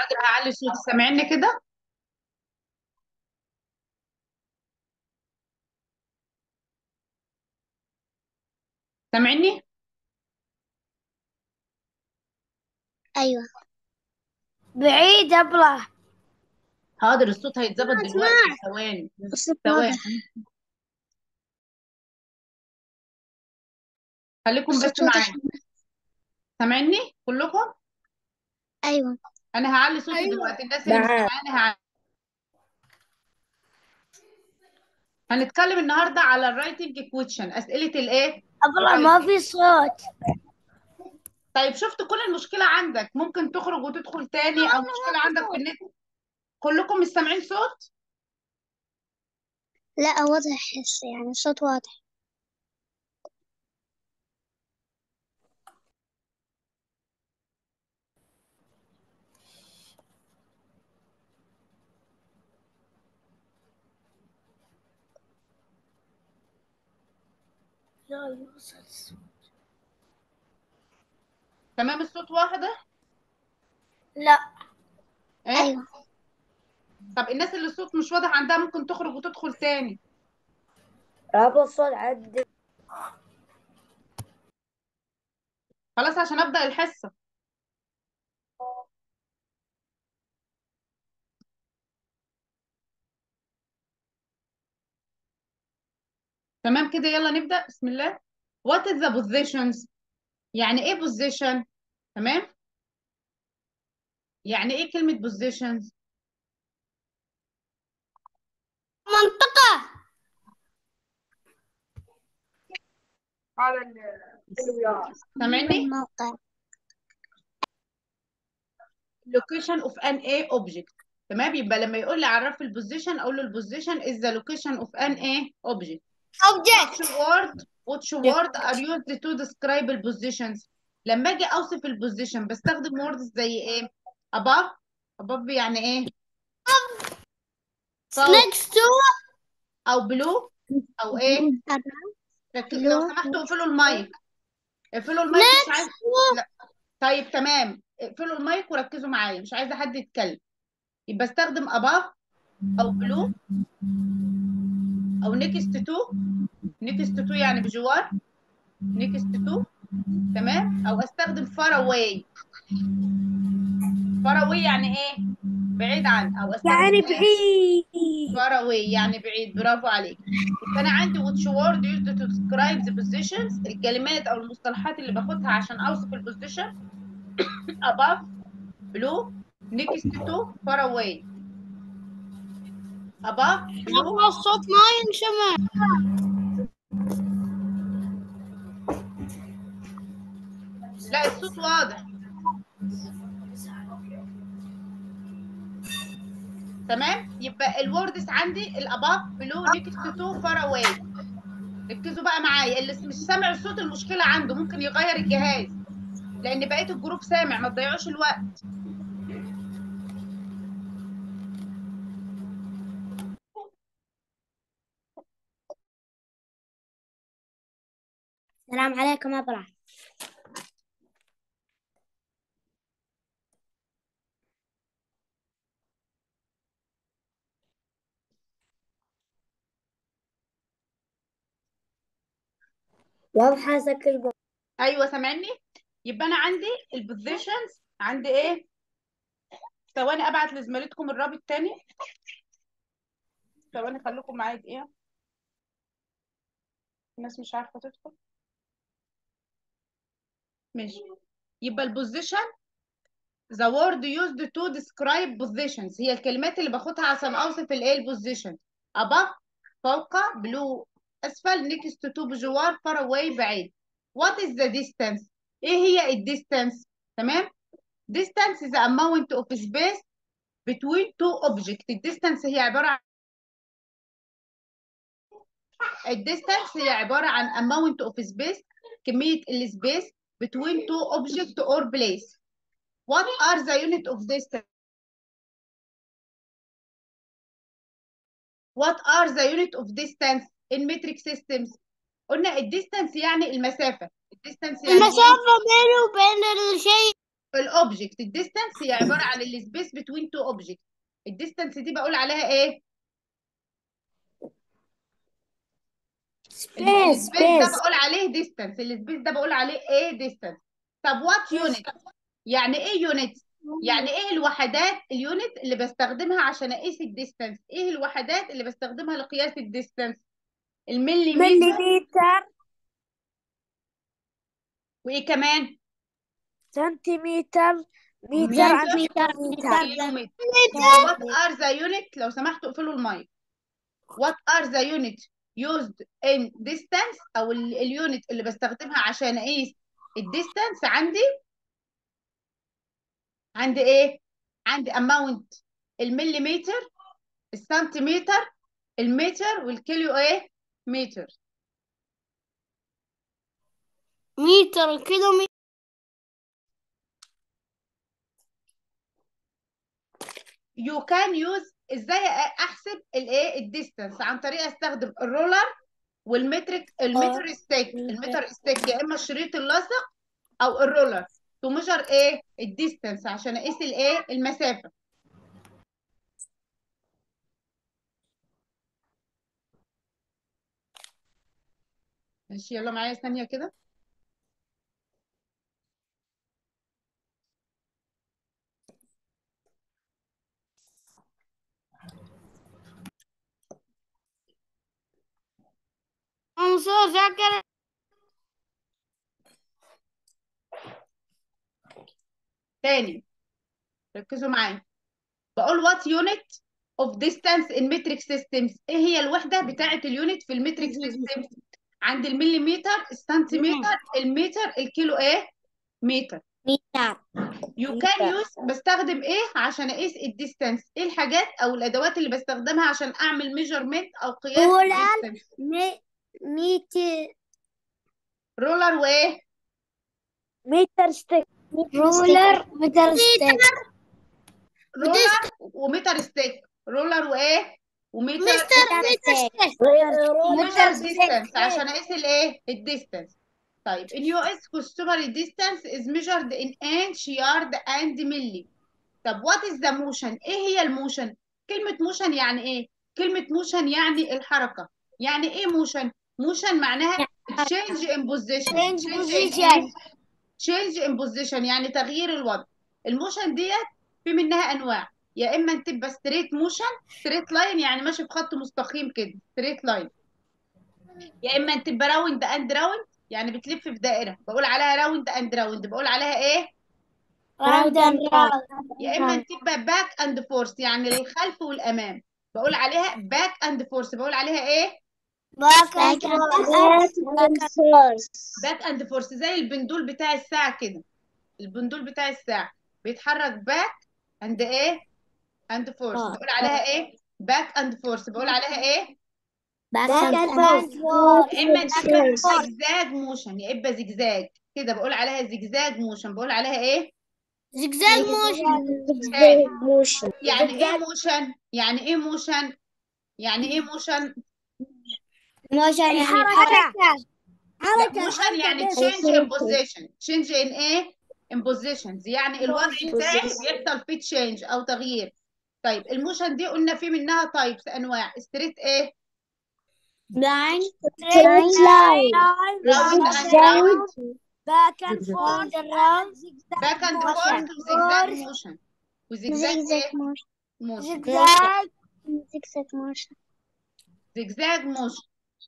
حاضر هعلي صوتي سامعني كده سامعني أيوة بعيد أبله حاضر الصوت هيتظبط اسمع. دلوقتي ثواني الصوت ثواني واضح خليكم بس الصوت واضح معايا سامعني كلكم أيوة انا هعلي صوتي أيوة. دلوقتي الناس اللي مش معاك. سامعاني هعلي هنتكلم النهارده على الرايتنج كويشن اسئله الايه أبله ما في صوت طيب شفت كل المشكله عندك ممكن تخرج وتدخل تاني او مشكله عندك في النت كلكم مش سامعين صوت لا واضح يعني الصوت واضح لا يوصل تمام الصوت واضح لا ايه أيوة طب الناس اللي الصوت مش واضح عندها ممكن تخرج وتدخل تاني رابط الصوت عد خلاص عشان ابدا الحصه تمام كده يلا نبدا بسم الله what is the positions يعني ايه position تمام يعني ايه كلمه positions منطقة سامعني الموقع location of an A object تمام يبقى لما يقول لي عرف البوزيشن اقول له البوزيشن is the location of an A object object which word which word are used to describe the positions لما اجي اوصف البوزيشن بستخدم words زي ايه above above يعني ايه فوق next to او below او ايه رك- لو below. سمحتوا اقفلوا المايك اقفلوا المايك مش عايز لا طيب تمام اقفلوا المايك وركزوا معايا مش عايزه حد يتكلم يبقى استخدم above او below او next to next to يعني بجوار next to تمام او استخدم far away far away يعني ايه بعيد عن او استخدم يعني إيه؟ بعيد far away يعني بعيد برافو عليك يبقى انا عندي which word used to describe the positions الكلمات او المصطلحات اللي باخدها عشان اوصف البوزيشن above below next to far away above below الصوت ما ينسمع لا الصوت واضح تمام يبقى الوردز عندي الاباف بلو نيكست تو فار اواي ركزوا بقى معايا اللي مش سامع الصوت المشكله عنده ممكن يغير الجهاز لان بقيه الجروب سامع ما تضيعوش الوقت السلام عليكم أبرع واضحة شكل ايوه سامعني يبقى انا عندي البوزيشنز عندي ايه ثواني ابعت لزميلتكم الرابط تاني ثواني خليكم معايا دقيقه الناس مش عارفه تدخل ماشي يبقى البوزيشن the word used to describe positions هي الكلمات اللي باخدها عشان اوصف الايه البوزيشن above فوق below اسفل next to بجوار far away بعيد what is the distance ايه هي الديستانس تمام distance is the amount of space between two objects الديستانس هي عبارة عن الديستانس هي عبارة عن amount of space كمية السبيس between two objects or place what are the unit of distance what are the unit of distance in metric systems قلنا الديستانس يعني المسافة الديستانس يعني إيه؟ المسافة بيني وبين الشيء الاوبجكت الديستانس هي عباره عن السبيس بتوين تو اوبجكت الديستانس دي بقول عليها ايه سبيس السبيس ده سبيس بقول عليه ديستانس السبيس ده بقول عليه ايه ديستانس طب وات يونت يعني ايه يونت يعني ايه الوحدات اليونت اللي بستخدمها عشان اقيس الديستانس ايه الوحدات اللي بستخدمها لقياس الديستانس الملي متر مليمتر وايه كمان سنتيمتر متر متر، عن متر، متر كيلومتر what are the unit لو سمحتوا اقفلوا المايك what are the unit used in distance او ال- اليونت اللي بستخدمها عشان اقيس الديستانس عندي عندي ايه عندي amount المليمتر السنتيمتر المتر والكيلو ايه متر متر كيلو متر you can use ازاي احسب الايه الديستانس عن طريق استخدم الرولر والمترك المتر ستيك المتر ستيك يا اما الشريط اللاصق او الرولر تو ميجر ايه الديستانس عشان اقيس الايه المسافه ماشي يلا معايا ثانيه كده منصور ذاكر تاني ركزوا معايا بقول what unit of distance in metric systems ايه هي الوحده بتاعه اليونت في المترك سيستم عند المليمتر السنتيمتر المتر الكيلو ايه متر متر you can use بستخدم ايه عشان اقيس الديستانس ايه الحاجات او الادوات اللي بستخدمها عشان اعمل ميجرمنت او قياس رولر. الديستانس متر رولر وايه متر ستيك رولر متر ستيك رولر ومتر ستيك رولر وايه ومتر ستيك ميجر ديستانس عشان اقيس الايه الديستانس طيب in US customary distance is measured in inch yard and milli طب what is the motion ايه هي الموشن كلمة موشن يعني ايه كلمة موشن يعني الحركة يعني ايه موشن موشن معناها change in position Change in position. إيه؟ change in position يعني تغيير الوضع الموشن ديت في منها انواع يا اما تبقى ستريت موشن ستريت لاين يعني ماشي في خط مستقيم كده ستريت لاين يا اما تبقى راوند اند راوند يعني بتلف في دائره بقول عليها راوند اند راوند بقول عليها ايه راوند اند راوند يا اما تبقى باك اند فورس يعني للخلف والامام بقول عليها باك اند فورس بقول عليها ايه باك اند باك اند فورس زي البندول بتاع الساعه كده البندول بتاع الساعه بيتحرك باك اند ايه اند فورس آه. بقول عليها ايه باك اند فورس بقول عليها ايه باك اند يا اما تبقى زجزاج موشن يا اما زجزاج كده بقول عليها زجزاج موشن بقول عليها ايه زجزاج موشن موشن يعني ايه موشن يعني ايه موشن يعني ايه موشن موشن يعني الحركة. حركة لا موشن يعني change in position change in ايه in positions يعني الوضع بتاعي بيحصل فيه change او تغيير طيب الموشن دي قلنا في منها تايبس انواع ستريت ايه لاين راوند اند راوند باك اند فورث باك اند فورث وزجزاج موشن وزجزاج ايه موشن زجزاج موشن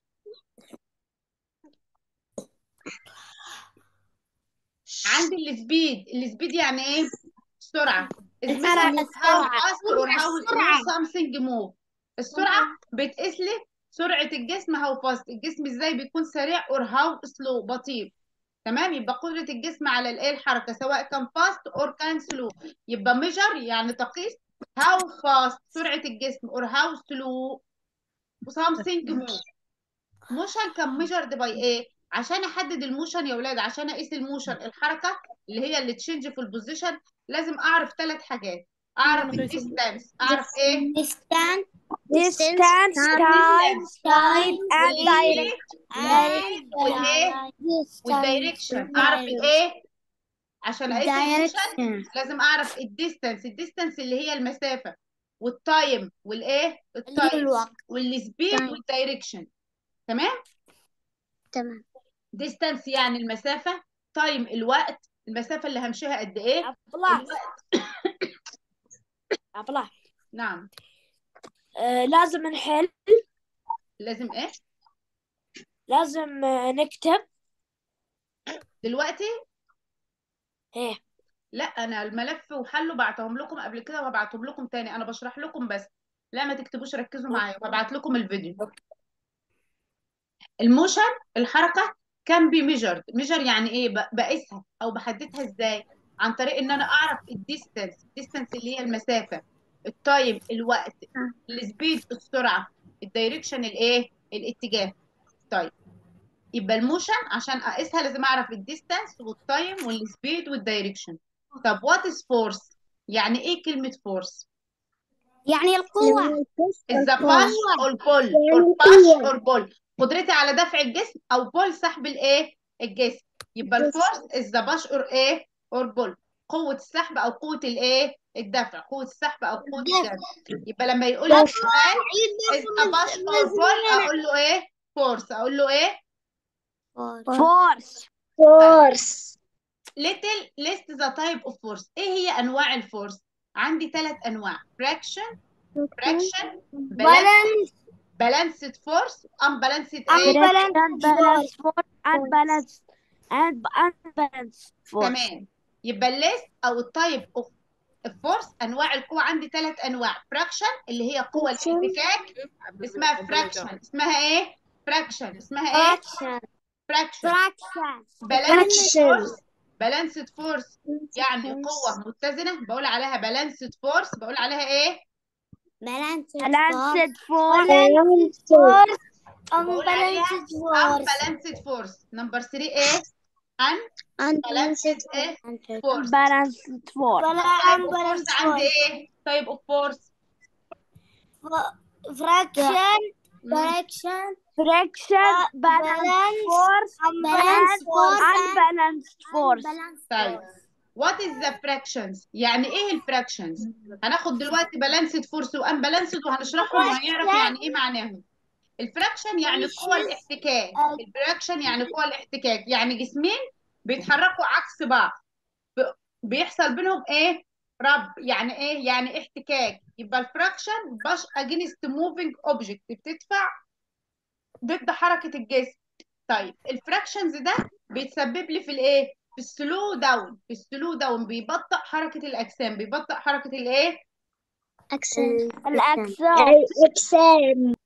عندي السبيد السبيد يعني ايه السرعه السرعة، how السرعة. fast or how السرعة. slow something move السرعه بتقيس لي سرعه الجسم how fast الجسم ازاي بيكون سريع or how slow بطيء تمام يبقى قدره الجسم على الايه الحركه سواء كان fast or كان slow يبقى measure يعني تقيس how fast سرعه الجسم or how slow something move موشن كان ميجرد باي ايه عشان احدد الموشن يا ولاد عشان اقيس الموشن الحركه اللي هي اللي تشينج في البوزيشن لازم اعرف ثلاث حاجات اعرف الديستانس اعرف ايه distance distance time time and direct والايه والدايركشن اعرف الايه عشان اقيس الموشن direction لازم اعرف الديستانس الديستانس اللي هي المسافه والتايم والايه اللي هو التايم الوقت والسبيد تمام. والدايركشن تمام تمام ديستانس يعني المسافه تايم الوقت المسافه اللي همشيها قد ايه عبد الله الوقت عبد الله نعم آه لازم نحل لازم ايه لازم آه نكتب دلوقتي ايه لا انا الملف وحله بعتهم لكم قبل كده وهبعتهم لكم تاني انا بشرح لكم بس لا ما تكتبوش ركزوا معايا وهبعت لكم الفيديو الموشن الحركه كان بي ميجرد ميجر يعني ايه ب- بقيسها او بحددها ازاي عن طريق ان انا اعرف الديستانس الديستانس اللي هي المسافه التايم الوقت السبيد السرعه الدايركشن الايه الاتجاه طيب يبقى الموشن عشان اقيسها لازم اعرف الديستانس والتايم والسبيد والدايركشن طب وات از فورس يعني ايه كلمه فورس يعني القوة is the push or pull or push or pull قدرتي على دفع الجسم او pull سحب الايه الجسم يبقى الفورس is the push or ايه or pull قوة السحب او قوة الايه الدفع قوة السحب او قوة الدفع يبقى لما يقول لي سؤال is a push or pull اقول له ايه فورس اقول له ايه فورس force little list the type of force ايه هي انواع الفورس عندي ثلاث انواع fraction fraction balance balanced force unbalanced ايه unbalanced force unbalanced and unbalanced force تمام يبقى الليست او التايب اوف الفورس انواع القوى عندي ثلاث انواع فراكشن اللي هي قوى الاحتكاك اسمها فراكشن اسمها ايه فراكشن اسمها ايه fraction فراكشن fraction بالانسد Fraction. فورس بالانسد فورس يعني قوة متزنة بقول عليها بالانسد فورس بقول عليها ايه balanced balanced force force force بقول عليها unbalanced force unbalanced فورس نمبر 3 ايه unbalanced ايه فورس unbalanced force طيب فورس عندي ايه طيب اوف فورس fraction direction friction balanced force unbalanced force unbalanced force طيب what is the fractions يعني ايه الفراكشنز هناخد دلوقتي بالانسد فورس وان بالانسد وهنشرحهم وهنعرف يعني ايه معناهم الفراكشن يعني قوى الاحتكاك الفراكشن يعني قوى الاحتكاك يعني جسمين بيتحركوا عكس بعض ب- بيحصل بينهم ايه رب يعني ايه يعني احتكاك يبقى الفراكشن باش against moving object بتدفع ضد حركة الجسم طيب الفراكشنز ده بيتسبب لي في الايه في السلو داون في السلو داون بيبطئ حركة الأجسام بيبطئ حركة الايه الأجسام الأجسام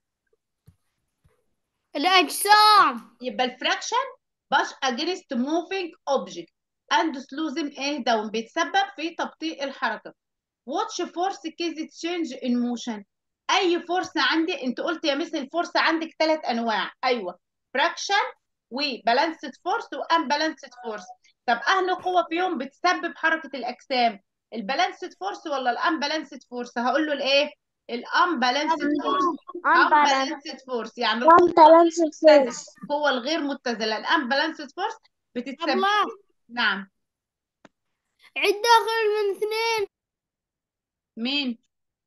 الأجسام يبقى الفراكشن باش against moving object and slow them ايه داون بيتسبب في تبطيء الحركة watch force case change in motion اي فورس عندي انت قلت يا مثل الفورس عندك ثلاث انواع ايوه فراكشن وبالانسد فورس وانبالانسد فورس طب اهل قوة فيهم بتسبب حركة الاجسام البالانسد فورس ولا الانبالانسد فورس هقول له الايه الانبالانسد فورس unbalanced unbalanced فورس يعني القوة unbalanced force القوة الغير متزنة الانبالانسد فورس بتتسبب نعم عد آخر من اثنين مين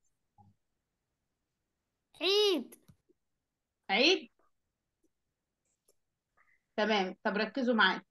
عيد عيد تمام طب ركزوا معايا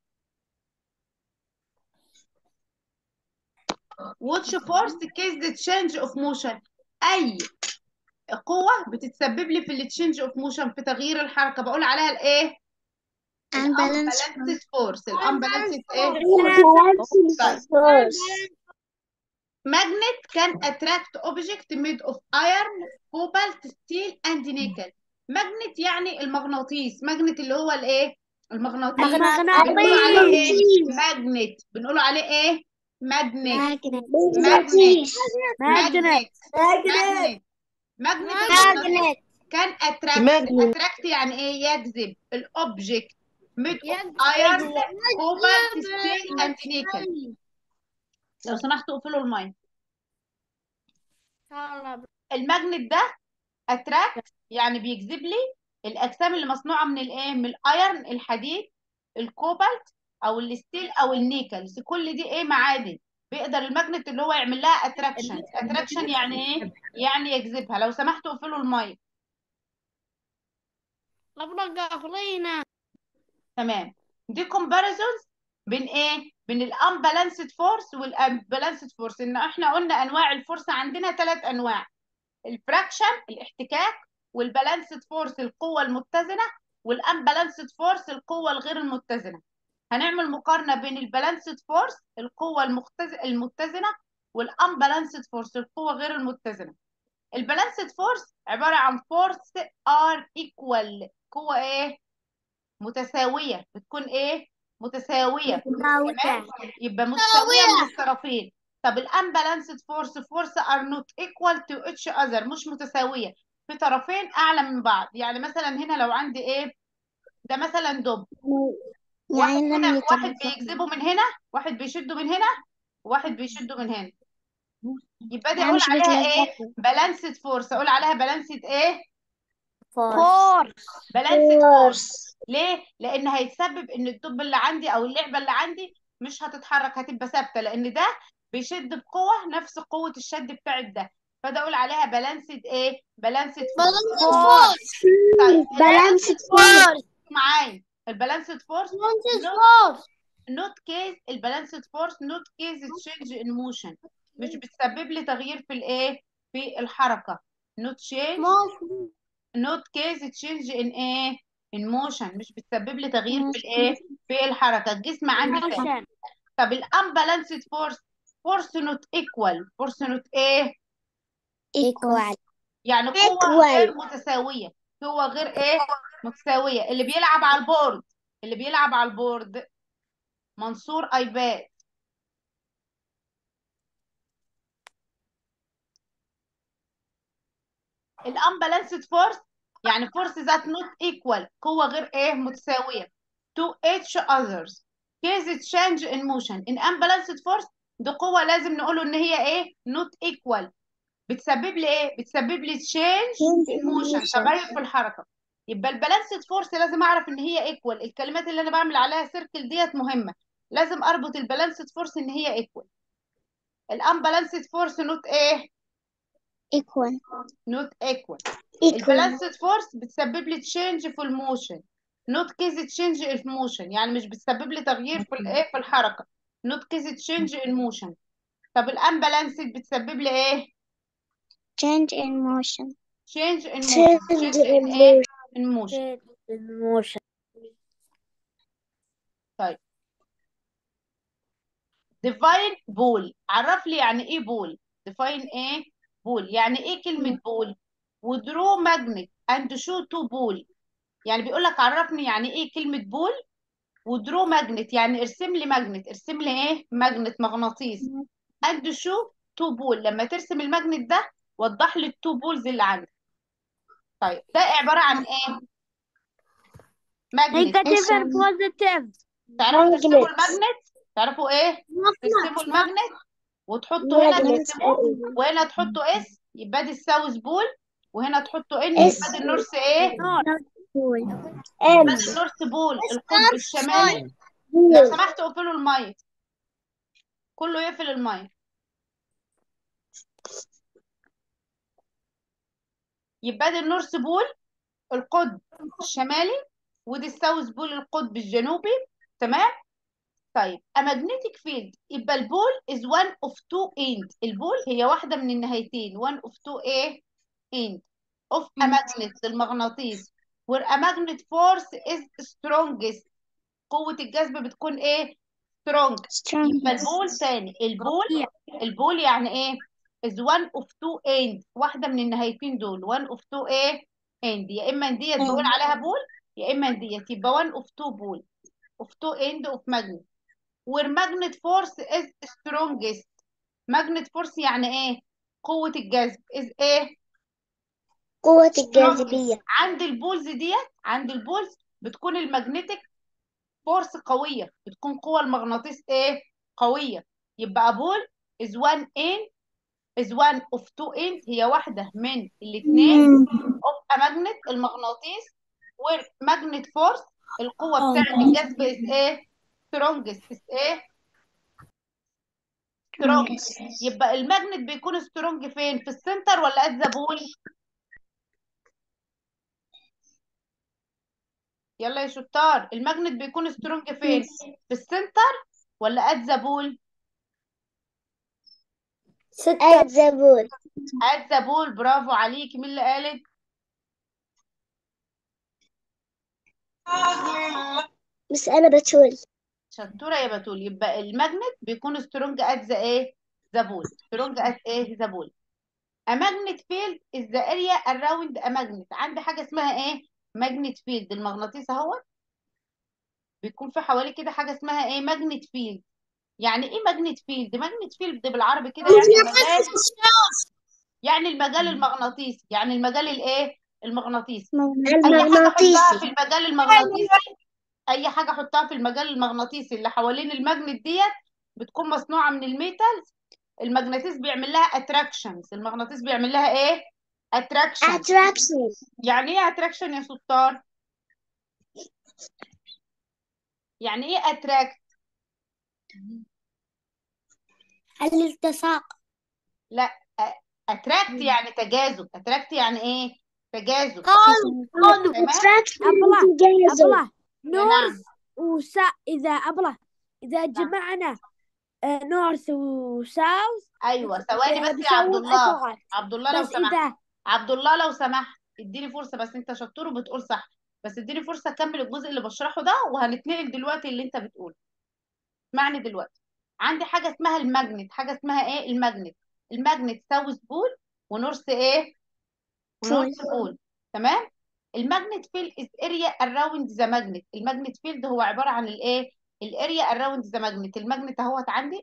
watch force case the change of motion اي قوة بتتسبب لي في التشينج اوف موشن في تغيير الحركة بقول عليها الايه unbalanced unbalanced force الانبالانسد ايه unbalanced force magnet can attract object made of iron cobalt steel and nickel magnet يعني المغناطيس magnet اللي هو الايه المغناطيس مغناطيس. بنقول عليه ايه magnet بنقول عليه ايه magnet magnet magnet magnet magnet magnet كان اتراكت اتراكت يعني ايه يجذب الاوبجكت ميد ايرون كوبالت ستيل اند نيكل لو سمحتوا اقفلوا المايك الماجنت ده اتراكت يعني بيجذب لي الاجسام اللي مصنوعه من الايه من الايرون الحديد الكوبالت او الستيل او النيكلز كل دي ايه معادن بيقدر الماجنت اللي هو يعمل لها اتراكشن اتراكشن يعني ايه يعني يجذبها لو سمحتوا اقفلوا المايك تمام دي comparisons بين ايه بين الانبالانسد فورس والانبالانسد فورس ان احنا قلنا انواع الفورس عندنا ثلاث انواع الفراكشن الاحتكاك والبالانسد فورس القوه المتزنه والانبالانسد فورس القوه الغير المتزنه هنعمل مقارنه بين البالانسد فورس القوه المختز... المتزنه والانبالانسد فورس القوه غير المتزنه البالانسد فورس عباره عن فورس ار ايكوال قوه ايه متساويه بتكون ايه متساويه تمام يبقى متساويه من الطرفين طب الانبالانسد فورس فورس ار نوت ايكوال تو اتش اذر مش متساويه في طرفين اعلى من بعض يعني مثلا هنا لو عندي ايه ده مثلا دب واحد يعني هنا لم واحد يتفقوا بيجذبه من هنا واحد بيشده من هنا وواحد بيشده من هنا يبقى دي يعني اقول مش عليها ايه متلازمة بالانسد فورس اقول عليها بالانسد ايه فورس بالانسد فورس فورس ليه لان هيتسبب ان الدب اللي عندي او اللعبه اللي عندي مش هتتحرك هتبقى ثابته لان ده بيشد بقوه نفس قوه الشد بتاعت ده فده اقول عليها بالانسد ايه بالانسد فورس فورس طيب بالانسد فورس معايا البالانسد فورس فورس نوت كيس البالانسد فورس نوت كيس تشينج ان موشن مش بتسبب لي تغيير في الايه في الحركه نوت تشينج نوت كيس تشينج ان ايه ان موشن مش بتسبب لي تغيير في الايه في الحركه الجسم عندي ثابت موشن طب الانبالانسد فورس فورس نوت ايكوال فورس نوت ايه equal يعني قوه غير equal متساويه قوه غير ايه متساويه اللي بيلعب على البورد اللي بيلعب على البورد منصور ايباد الانبالانسد فورس يعني فورس ذات نوت ايكوال قوه غير ايه متساويه to each others case change in motion in unbalanced force دي قوه لازم نقوله ان هي ايه not equal بتسبب لي ايه بتسبب لي change change in in motion motion تغير في الحركه يبقى البالانسد فورس لازم اعرف ان هي ايكوال الكلمات اللي انا بعمل عليها سيركل ديت مهمه لازم اربط البالانسد فورس ان هي ايكوال الانبالانسد فورس نوت ايه equal نوت ايكوال equal البالانسد فورس بتسبب لي تشينج في الموشن نوت كيز تشينج في الموشن يعني مش بتسبب لي تغيير في الايه في الحركه نوت كيز تشينج الموشن طب الانبالانسد بتسبب لي ايه change in motion تشينج ان موشن change تشينج in ان ايه motion ان موشن موشن طيب define بول عرف لي يعني ايه بول define ايه بول يعني ايه كلمه بول ودرو ماجنت اند شو تو بول يعني بيقول لك عرفني يعني ايه كلمه بول ودرو ماجنت يعني ارسم لي ماجنت ارسم لي ايه ماجنت مغناطيس اند شو تو بول لما ترسم الماجنت ده وضح لي التو بولز اللي عندك طيب ده عباره عن ايه ماجنت نيجاتيف اند اسم بوزيتيف تعرفوا ترسموا ماجنت الماجنت تعرفوا ايه ترسموا الماجنت وتحطوا هنا ماجنت ترسموه وهنا تحطوا اس يبقى دي الساوث بول وهنا تحطوا ان اس يبقى دي النورث ايه بول يبقى ام دي النورث بول القطب الشمالي لو سمحتوا اقفلوا المايك كله يقفل المايك يبقى دي النورث بول القطب الشمالي ودي الساوث بول القطب الجنوبي تمام طيب a magnetic field يبقى البول is one of two end البول هي واحدة من النهايتين one of two ايه end of a magnet المغناطيس where a magnet force is strongest قوة الجذب بتكون ايه strong يبقى البول تاني البول البول يعني ايه is one of two end واحدة من النهايتين دول one of two ايه end يا اما ديت بقول عليها بول يا اما ديت يبقى one of two بول of two end of magnet where magnet force is strongest magnet force يعني ايه قوة الجذب is ايه قوة strongest الجاذبية عند البولز ديت عند البولز بتكون المagnetic فورس قوية بتكون قوة المغناطيس ايه قوية يبقى بول is one in is one of two in هي واحدة من الاثنين of a magnet المغناطيس where magnet force القوة بتاعت الجذب is ايه strongest is ايه سترونج يبقى الماجنت بيكون سترونج فين في السنتر ولا ات ذا بول يلا يا شطار الماجنت بيكون سترونج فين في السنتر ولا ات ذا بول ستة الزبون ات ذا بول برافو عليكي مين اللي قالت بس أنا بتقول شطوره يا بتول يبقى الماجنت بيكون سترونج ات ذا ايه ذا بول سترونج ات ايه ذا بول A magnet field is the area around a magnet عندي حاجه اسمها ايه magnet field المغناطيس اهو بيكون في حوالي كده حاجه اسمها ايه magnet field يعني ايه magnet field magnet field بالعربي كده يعني مجال يعني المجال المغناطيسي يعني المجال الايه المغناطيسي اي حاجه احطها في المغناطيسي المجال المغناطيسي اي حاجه احطها في المجال المغناطيسي اللي حوالين الماجنت ديت بتكون مصنوعه من الميتالز المغناطيس بيعمل لها اتراكشنز المغناطيس بيعمل لها ايه اتراكشن attraction يعني ايه اتراكشن يا سلطان يعني ايه اتراكت الالتصاق لا اتراكت يعني تجاذب اتراكت يعني ايه تجاذب قالوا تمام attraction أبلة تجاذب أبلة نعم نورث وسا إذا أبلة إذا جمعنا آه، نورث وساوث ايوه ثواني بس يا بيسووا عبد الله الإطار عبد الله لو بس سمحت إذا عبد الله لو سمحت اديني فرصه بس انت شطور وبتقول صح بس اديني فرصه اكمل الجزء اللي بشرحه ده وهنتنقل دلوقتي اللي انت بتقوله اسمعني دلوقتي عندي حاجه اسمها الماجنت حاجه اسمها ايه الماجنت الماجنت ساوث بول ونورث ايه ونورث بول تمام الماجنت فيلد از اريا اراوند ذا ماجنت الماجنت فيلد هو عباره عن الايه الاريا اراوند ذا ماجنت الماجنت اهوت عندي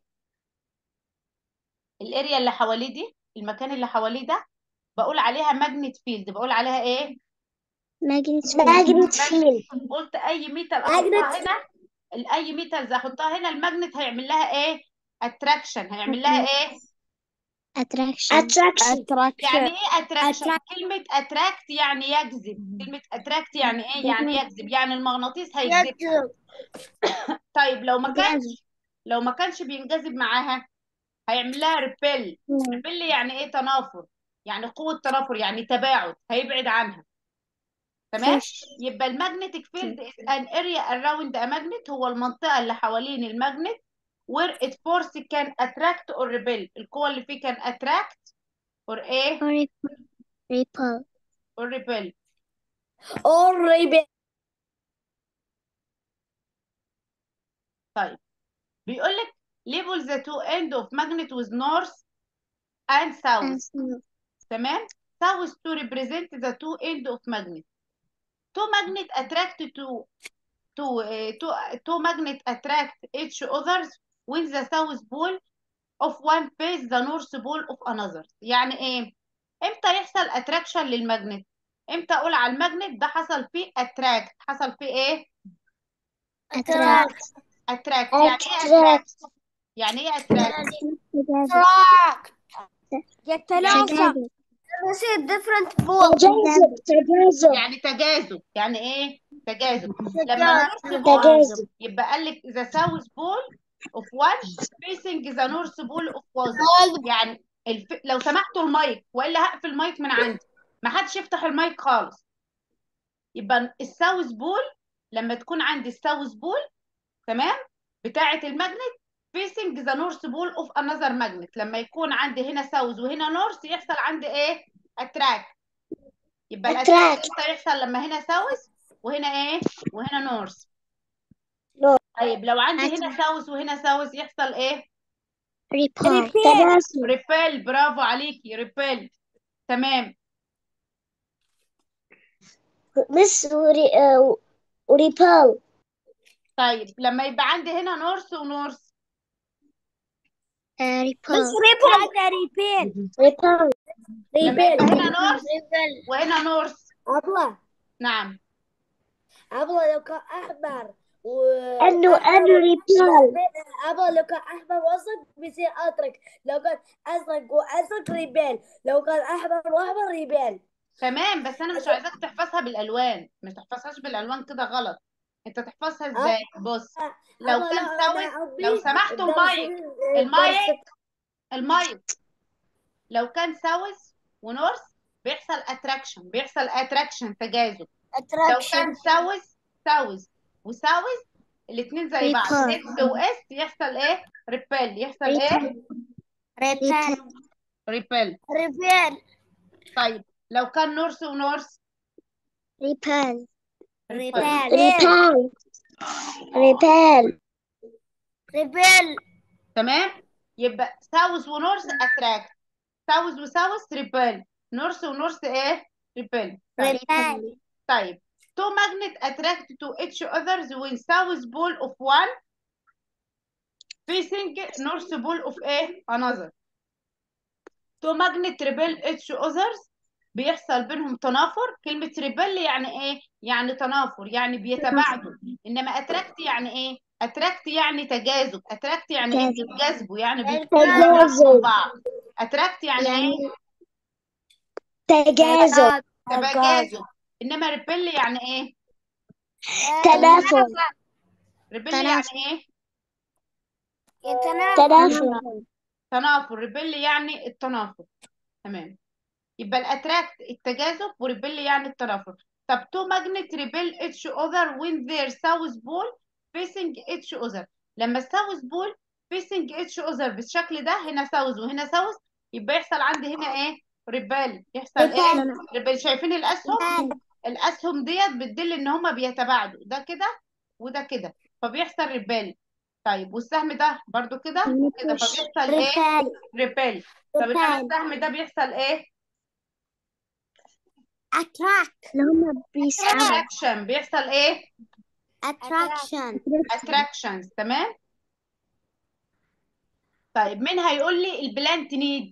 الاريا اللي حواليه دي المكان اللي حواليه ده بقول عليها ماجنت فيلد بقول عليها ايه magnet magnet field قلت اي ميتال احطها Magnet. هنا ال- اي ميتالز احطها هنا الماجنت هيعمل لها ايه اتراكشن هيعمل لها ايه attraction attraction يعني أتراكشن ايه اتراكشن Attract. كلمه اتراكت يعني يجذب كلمه اتراكت يعني ايه يعني يجذب يعني المغناطيس هيجذب طيب لو ما كانش لو ما كانش بينجذب معاها هيعمل لها ريبيل ريبيل يعني ايه تنافر يعني قوه تنافر يعني تباعد هيبعد عنها تمام يبقى المagnetic field is an area around a magnet هو المنطقة اللي حوالين الماجنت where its force can attract or repel القوة اللي فيه can attract or ايه or repel or repel أوريبي طيب بيقول لك label the two end of magnet with north and south and so تمام south to represent the two end of magnet two magnet attract to to uh, two two magnet attract each others when the south pole of one face the north pole of another يعني ايه امتى يحصل اتراكشن للماجنت امتى اقول على الماجنت ده حصل فيه اتراكت حصل فيه ايه attract اتراكت يعني ايه اتراكت يعني ايه اتراكت تجاذب يتناسق تجاذب يصير different force تجاذب تجاذب يعني تجاذب يعني ايه تجاذب لما النورث بول تجاذب يبقى قال لك the south pole of one facing the north pole of other يعني الف... لو سمحتوا المايك والا هقفل المايك من عندي ما حدش يفتح المايك خالص يبقى الساوث بول لما تكون عندي الساوث بول تمام بتاعه الماجنت فيسنج ذا نورث بول اوف انذر ماجنت لما يكون عندي هنا ساوث وهنا نورث يحصل عندي ايه اتراك يبقى الاتراك Attract. امتى يحصل لما هنا ساوث وهنا ايه وهنا نورث North. طيب لو عندي هنا Attract. ساوث وهنا ساوث يحصل ايه repel Repel. تجاذب ريبيل برافو عليكي ريبيل تمام مس وري... آه، وريبل طيب لما يبقى عندي هنا نورث ونورث آه، ريبل هذا ريبيل ريبل لما يبقى هنا نورث وهنا نورث أبلة نعم أبلة لو كان أحمر و انه انه ريبل أبلة لو كان أحمر وأزرق بيصير أزرق لو كان أزرق وأزرق ريبيل لو كان أحمر وأحمر ريبيل تمام بس انا مش عايزاك تحفظها بالالوان مش تحفظهاش بالالوان كده غلط انت تحفظها ازاي بص لو أبا كان لا، ساوث أنا أبي لو سمحتوا الدرس- المايك الدرس- المايك المايك لو كان ساوث ونورث بيحصل اتراكشن بيحصل اتراكشن تجاذب لو كان ساوث ساوث وساوث الاثنين زي بعض Repel. اكس واس يحصل ايه ريبيل يحصل ايه ريبال ريبيل ريبيل طيب لو كان نورث ونورث ريبال ريبيل ريبال ريبال ريبيل تمام يبقى ساوث ونورث اتراكت ساوث وساوث ريبيل نورث ونورث ايه ريبيل طيب. ريبيل طيب two magnet attract to each others when south pole of one facing north pole of a another two magnet repel each others بيحصل بينهم تنافر كلمة repel يعني ايه يعني تنافر يعني بيتباعدوا انما attract يعني ايه attract يعني تجاذب attract يعني ايه تجاذب. بيتجاذبوا يعني تجاذب. بيتجاذبوا بعض attract يعني ايه يعني تجاذب تجاذب انما repel يعني ايه تنافر repel يعني ايه تنافر تنافر ريبل يعني التنافر تمام يبقى الاتراكت التجاذب وريبل يعني التنافر طب تو ماجنت ريبل اتش اوذر وين ذير ساوث بول فيسنج اتش اوذر لما الساوث بول فيسنج اتش اوذر بالشكل ده هنا ساوث وهنا ساوث يبقى يحصل عندي هنا ايه ريبل يحصل ايه ريبل شايفين الاسهم الاسهم ديت بتدل ان هما بيتباعدوا ده كده وده كده فبيحصل ريبل طيب والسهم ده برضو كده وكده فبيحصل ايه ريبل طب انما السهم ده بيحصل ايه attract لما بيساوي اتراكشن بيحصل ايه attraction اتراكشنز تمام طيب مين هيقول لي البلانت نيد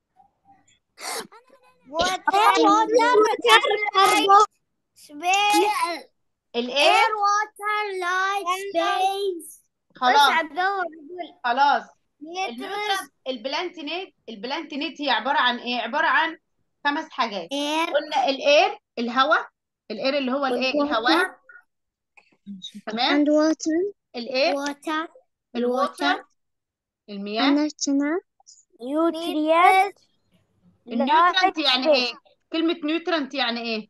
water water space الايه air water light space خلاص عبد الله بيقول خلاص meters النيوترال البلانت نيد البلانت نيد هي عباره عن ايه عباره عن خمس حاجات air قلنا الاير الهواء الاير اللي هو الايه الهواء تمام and water الايه water الووتر المياه نيوترينت nutrients النيوترنت يعني ايه كلمة نيوترنت يعني ايه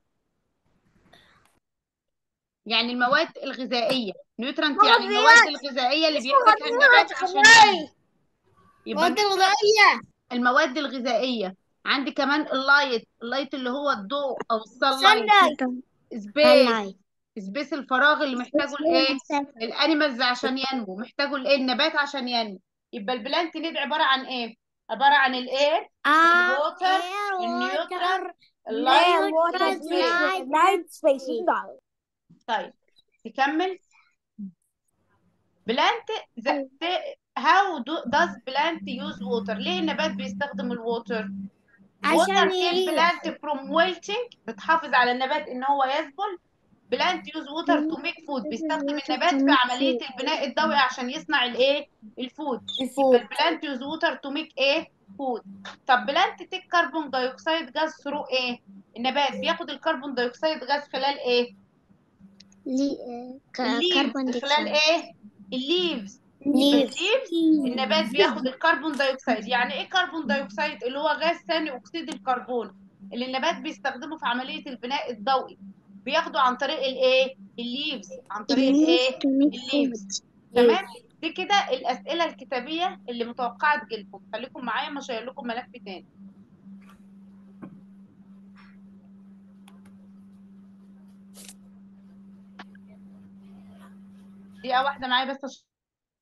يعني المواد الغذائية نيوترنت يعني المواد الغذائية اللي بيحتاجها النبات عشان ينمو. يبقى مواد غذائية المواد الغذائية عندي كمان اللايت اللايت اللي هو الضوء او السلايت سبيس سبيس الفراغ اللي محتاجه الايه الانيمالز عشان ينمو محتاجه الايه النبات عشان ينمو يبقى البلانت نيد عبارة عن ايه عبارة عن الاير الووتر النيوترال اللايت السبيس light space طيب نكمل بلانت هاو does plant use water ليه النبات بيستخدم الووتر عشان water keep يعيش. plant from wilting بتحافظ على النبات ان هو يذبل plant use water to make food بيستخدم النبات في عملية البناء الضوئي عشان يصنع الايه الفود الفود البلانت يوز ووتر تو ميك ايه فود طب بلانت تيك كربون دايوكسيد جاز ثرو ايه النبات بياخد الكربون دايوكسيد غاز خلال ايه كربون الليفز خلال ايه الليفز Leaves. الليفز النبات بياخد الكربون دايوكسيد يعني ايه كربون دايوكسيد اللي هو غاز ثاني اكسيد الكربون اللي النبات بيستخدمه في عملية البناء الضوئي بياخده عن طريق الايه الليفز عن طريق الايه الليفز تمام دي كده الأسئلة الكتابية اللي متوقعة تجيلكم خليكم معايا ما شايل لكم ملف تاني دقيقة واحدة معايا بس عشان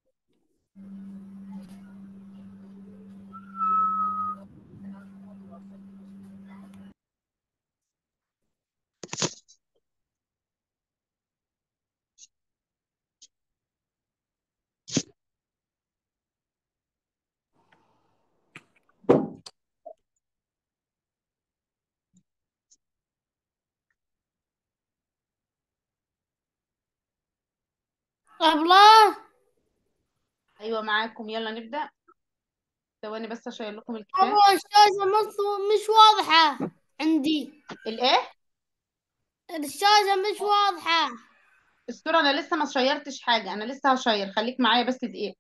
الله أيوة معاكم يلا نبدأ ثواني بس أشير لكم الكتاب أبو الشاشة مص- مش واضحة عندي الإيه؟ الشاشة مش واضحة الصورة انا لسه ما شيرتش حاجة انا لسه هشير خليك معايا بس دقيقة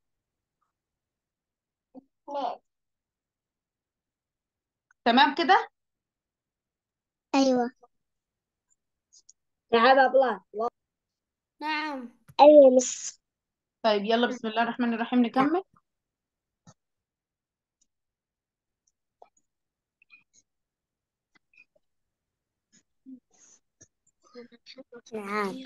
تمام كده أيوة نعم أبلة نعم أيوة مس طيب يلا بسم الله الرحمن الرحيم نكمل نعم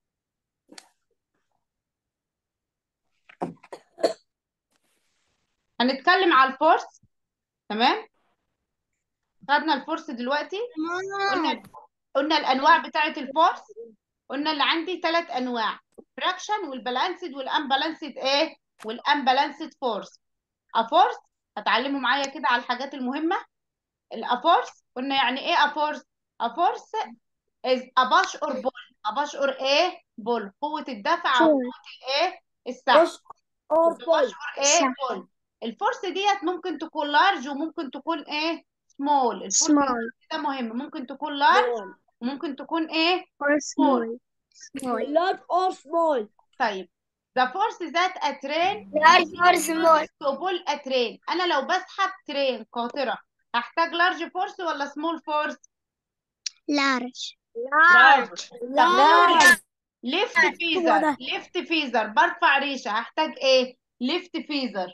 هنتكلم على الفورس تمام خدنا الفورس دلوقتي قلنا قلنا الانواع بتاعه الفورس قلنا اللي عندي ثلاث انواع فراكشن والبالانسد والانبالانسد ايه والانبالانسد فورس افورس هتعلموا معايا كده على الحاجات المهمه الافورس قلنا يعني ايه افورس افورس is a push or pull a push or ايه بول قوه الدفع او Pull. قوه الايه السحب بوش أور push بول or ايه بول الفورس ديت ممكن تكون لارج وممكن تكون ايه سمول الفورس small ده مهم ممكن تكون لارج وممكن تكون ايه or small small large or small طيب the force that a train large or small to pull a train انا لو بسحب ترين قاطره هحتاج large force ولا small force large large large ليفت هو فيزر ده. ليفت فيزر برفع ريشه هحتاج ايه ليفت فيزر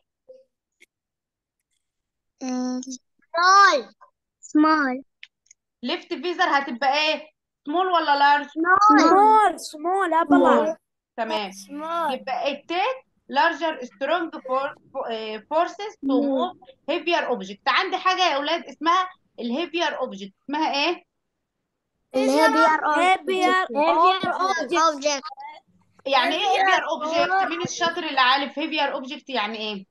uh, small small ليفت فيزر هتبقى ايه سمول ولا لارج small small أبلة تمام small يبقى it take larger strong for, eh, forces to move heavier object عندي حاجة يا أولاد اسمها الهيفير object اسمها إيه؟ heavier heavier or object يعني إيه Heavier heavier object؟ or- مين الشاطر اللي عارف heavier object يعني إيه؟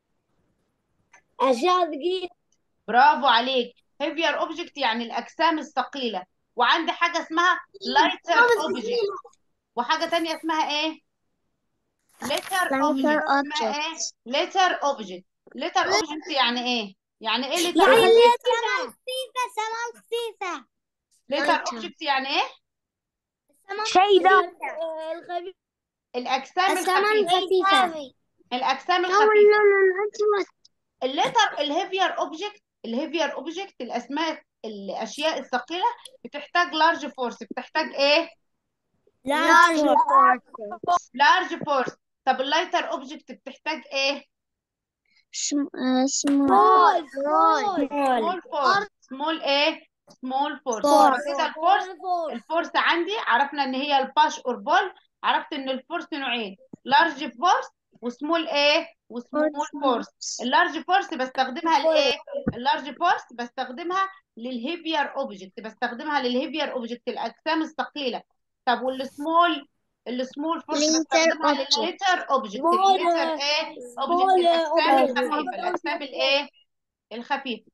أشياء ثقيلة برافو عليك heavier object يعني الأجسام الثقيلة وعندي حاجة اسمها lighter object وحاجة تانية اسمها إيه؟ letter object اسمها إيه؟ letter object letter object يعني إيه؟ يعني إيه letter يعني object؟ سما خفيفة سما خفيفة letter Lighter. object يعني إيه؟ شيء ده الخبيث الأجسام السما الخفيفة الخفيفة الأجسام no الخفيفة no no no الليتر الهيفير اوبجكت الهيفير اوبجكت الاسماء الاشياء الثقيله بتحتاج لارج فورس بتحتاج ايه large لارج فورس طب اللايتر اوبجكت بتحتاج ايه Sm- uh, small small small سمول فورس سمول ايه سمول فورس Force. كده الفورس small الفورس عندي عرفنا ان هي الباش اور بول عرفت ان الفورس نوعين لارج فورس وسمول ايه وسمول فورس اللارج فورس بستخدمها لايه اللارج فورس بستخدمها للهيفير اوبجكت بستخدمها للهيفير اوبجكت الاجسام الثقيله طب والسمول السمول فورس Lighter بستخدمها object. للليتر اوبجكت Small, الليتر ايه اوبجكت small الاجسام object. الخفيفه الاجسام الايه الخفيفه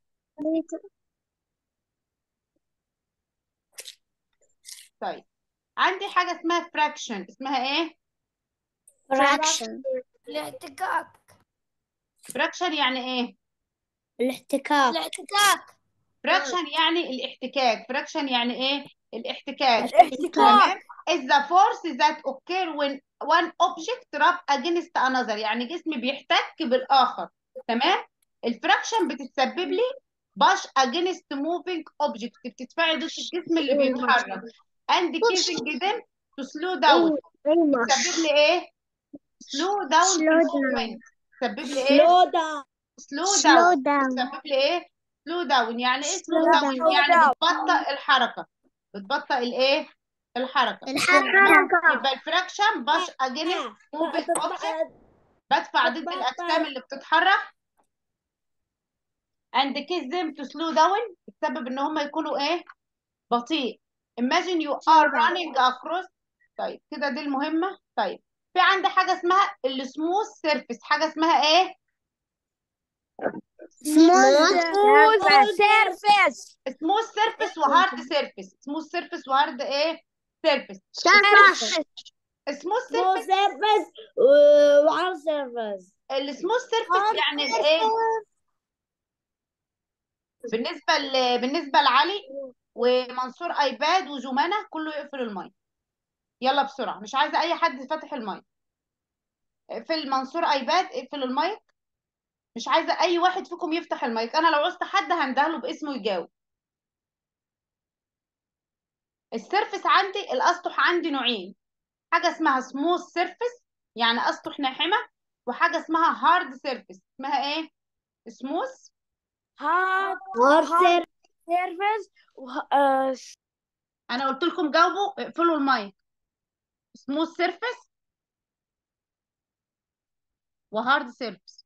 طيب عندي حاجه اسمها فراكشن اسمها ايه fraction الاحتكاك فراكشن يعني ايه الاحتكاك الاحتكاك فراكشن يعني الاحتكاك فراكشن يعني ايه الاحتكاك الاحتكاك تمام is the force that occur when one object rub against another يعني جسم بيحتك بالآخر تمام الفراكشن بتتسبب لي باش against moving object بتدفعي ضد الجسم اللي بيتحرك and causing them to slow down بتسبب لي ايه slow down في Slow down. movement بتسبب لي ايه slow down slow slow down down بتسبب لي ايه slow down يعني ايه slow Slow down down. يعني بتبطئ الحركة بتبطئ الايه الحركة الحركة يبقى الفراكشن باش against moving object بدفع ضد بتبطئ. الأجسام اللي بتتحرك and cause them to slow down بسبب إن هم يكونوا إيه بطيء imagine you are running across طيب كده دي المهمة طيب في عندي حاجة اسمها السموث سيرفيس حاجة اسمها إيه surface سموث سيرفيس وهارد سيرفيس سموث سيرفيس وهارد إيه سيرفيس surface سموث small سيرفيس surface وعرض surface السموث سيرفيس يعني الإيه بالنسبة ل... بالنسبة لعلي ومنصور ايباد وجمانة كله يقفل المايك يلا بسرعة مش عايزة أي حد فاتح المايك في المنصور ايباد اقفل المايك مش عايزة أي واحد فيكم يفتح المايك أنا لو عوزت حد هندهله باسمه يجاوب السيرفس عندي الأسطح عندي نوعين حاجة اسمها سموث سيرفس يعني أسطح ناعمة وحاجة اسمها هارد سيرفس اسمها إيه؟ سموث هارد هارد هارد سيرفيس آه أنا قلت لكم جاوبوا اقفلوا المايك سموث سيرفس وهارد سيرفس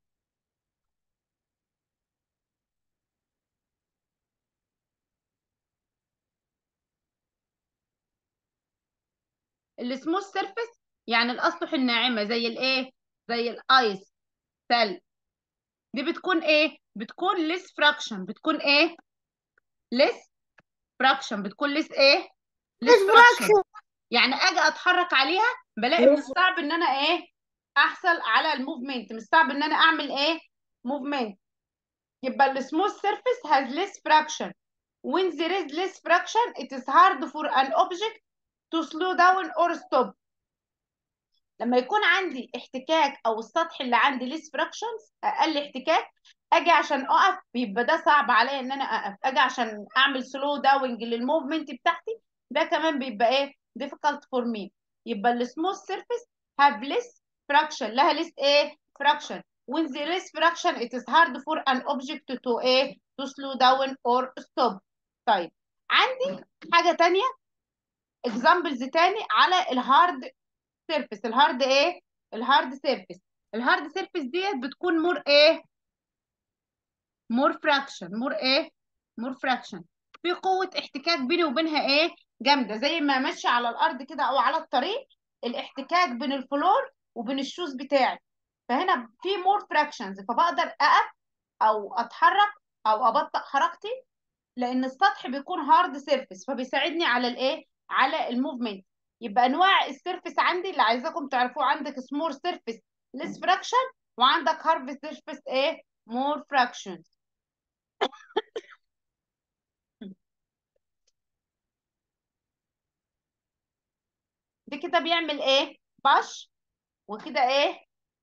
السموث سيرفيس يعني الاسطح الناعمه زي الايه زي الايس تلج دي بتكون ايه بتكون ليس فراكشن بتكون ايه ليس فراكشن بتكون ليس ايه ليس فراكشن يعني اجي اتحرك عليها بلاقي من الصعب ان انا ايه احصل على الموفمنت مش صعب ان انا اعمل ايه موفمنت يبقى السموث سيرفيس has less fraction when there is less fraction it is hard for an object to slow down or stop لما يكون عندي احتكاك او السطح اللي عندي less fractions اقل احتكاك اجي عشان اقف بيبقى ده صعب عليا ان انا اقف اجي عشان اعمل سلو داونج للموفمنت بتاعتي ده كمان بيبقى ايه difficult for me يبقى السموث سيرفيس have less fraction لها less ايه fraction when there is fraction it is hard for an object to ايه to slow down or stop طيب عندي حاجة تانية examples تاني على الهارد سيرفيس الهارد ايه الهارد سيرفيس الهارد سيرفيس ديت بتكون مور ايه مور فراكشن مور ايه مور فراكشن في قوة احتكاك بيني وبينها ايه جامدة زي ما ماشية على الارض كده او على الطريق الاحتكاك بين الفلور وبين الشوز بتاعي فهنا في مور فراكشنز فبقدر اقف او اتحرك او ابطئ حركتي لان السطح بيكون هارد سيرفيس فبيساعدني على الايه على الموفمنت يبقى انواع السيرفيس عندي اللي عايزاكم تعرفوه عندك سمول سيرفيس ليس فراكشن وعندك هارد سيرفيس ايه مور فراكشن ده كده بيعمل ايه باش وكده ايه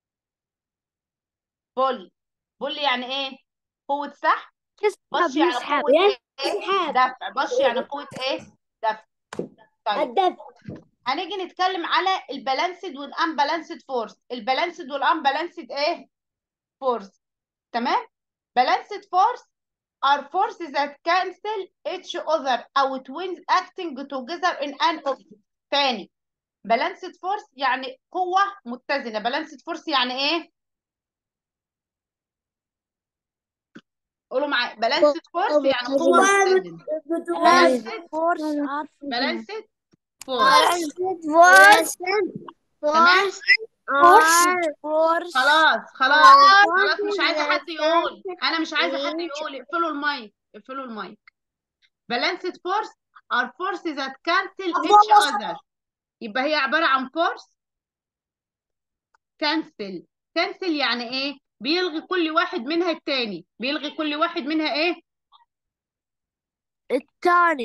بول بول يعني ايه قوة سحب باش يعني بنسحب. قوة ايه دفع باش يعني قوة ايه دفع طيب الدفع هنيجي نتكلم على البالانسد والانبالانسد فورس البالانسد والانبالانسد ايه فورس تمام بالانسد فورس are forces that cancel each other او twins acting together in an object تاني بالانسد فورس يعني قوة متزنة بالانسد فورس يعني ايه قولوا معايا بالانسد فورس يعني قوة متزنة بالانسد فورس بالانسد فورس فورس تمام فورس خلاص خلاص خلاص مش عايزه حد يقول انا مش عايزه حد يقول اقفلوا المايك اقفلوا المايك balanced force are forces that cancel each other يبقى هي عباره عن force cancel cancel يعني ايه بيلغي كل واحد منها التاني بيلغي كل واحد منها ايه الثاني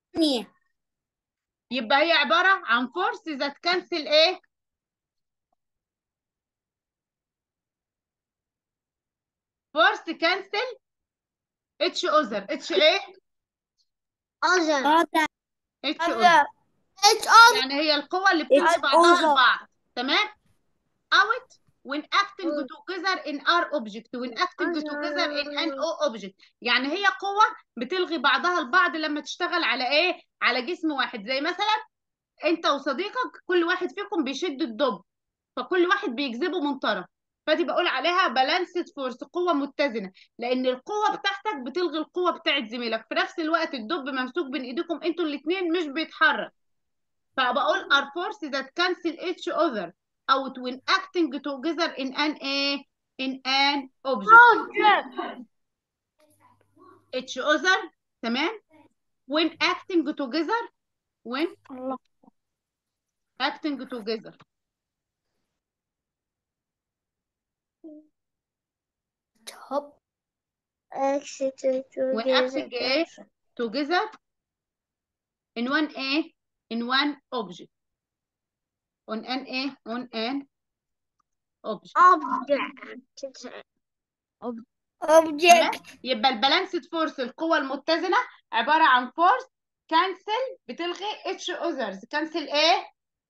يبقى هي عباره عن forces that cancel ايه force cancel each other each ايه أجر each other يعني هي القوة اللي بتلغي بعضها over. البعض تمام out when acting together in our object when acting together in an O object يعني هي قوة بتلغي بعضها البعض لما تشتغل على ايه على جسم واحد زي مثلا انت وصديقك كل واحد فيكم بيشد الدب فكل واحد بيجذبه من طرف فدي بقول عليها بالانسد فورس قوة متزنة لأن القوة بتاعتك بتلغي القوة بتاعت زميلك في نفس الوقت الدب ممسوك بين ايديكم انتوا الاتنين مش بيتحرك فبقول are forces that cancel each other out when acting together in an a in an object each other تمام when acting together when acting together when acting ايه together in one a in one object on an ايه on an object object object يبقى البالانسد فورس القوة المتزنة عبارة عن فورس كانسل بتلغي اتش اوذرز كانسل ايه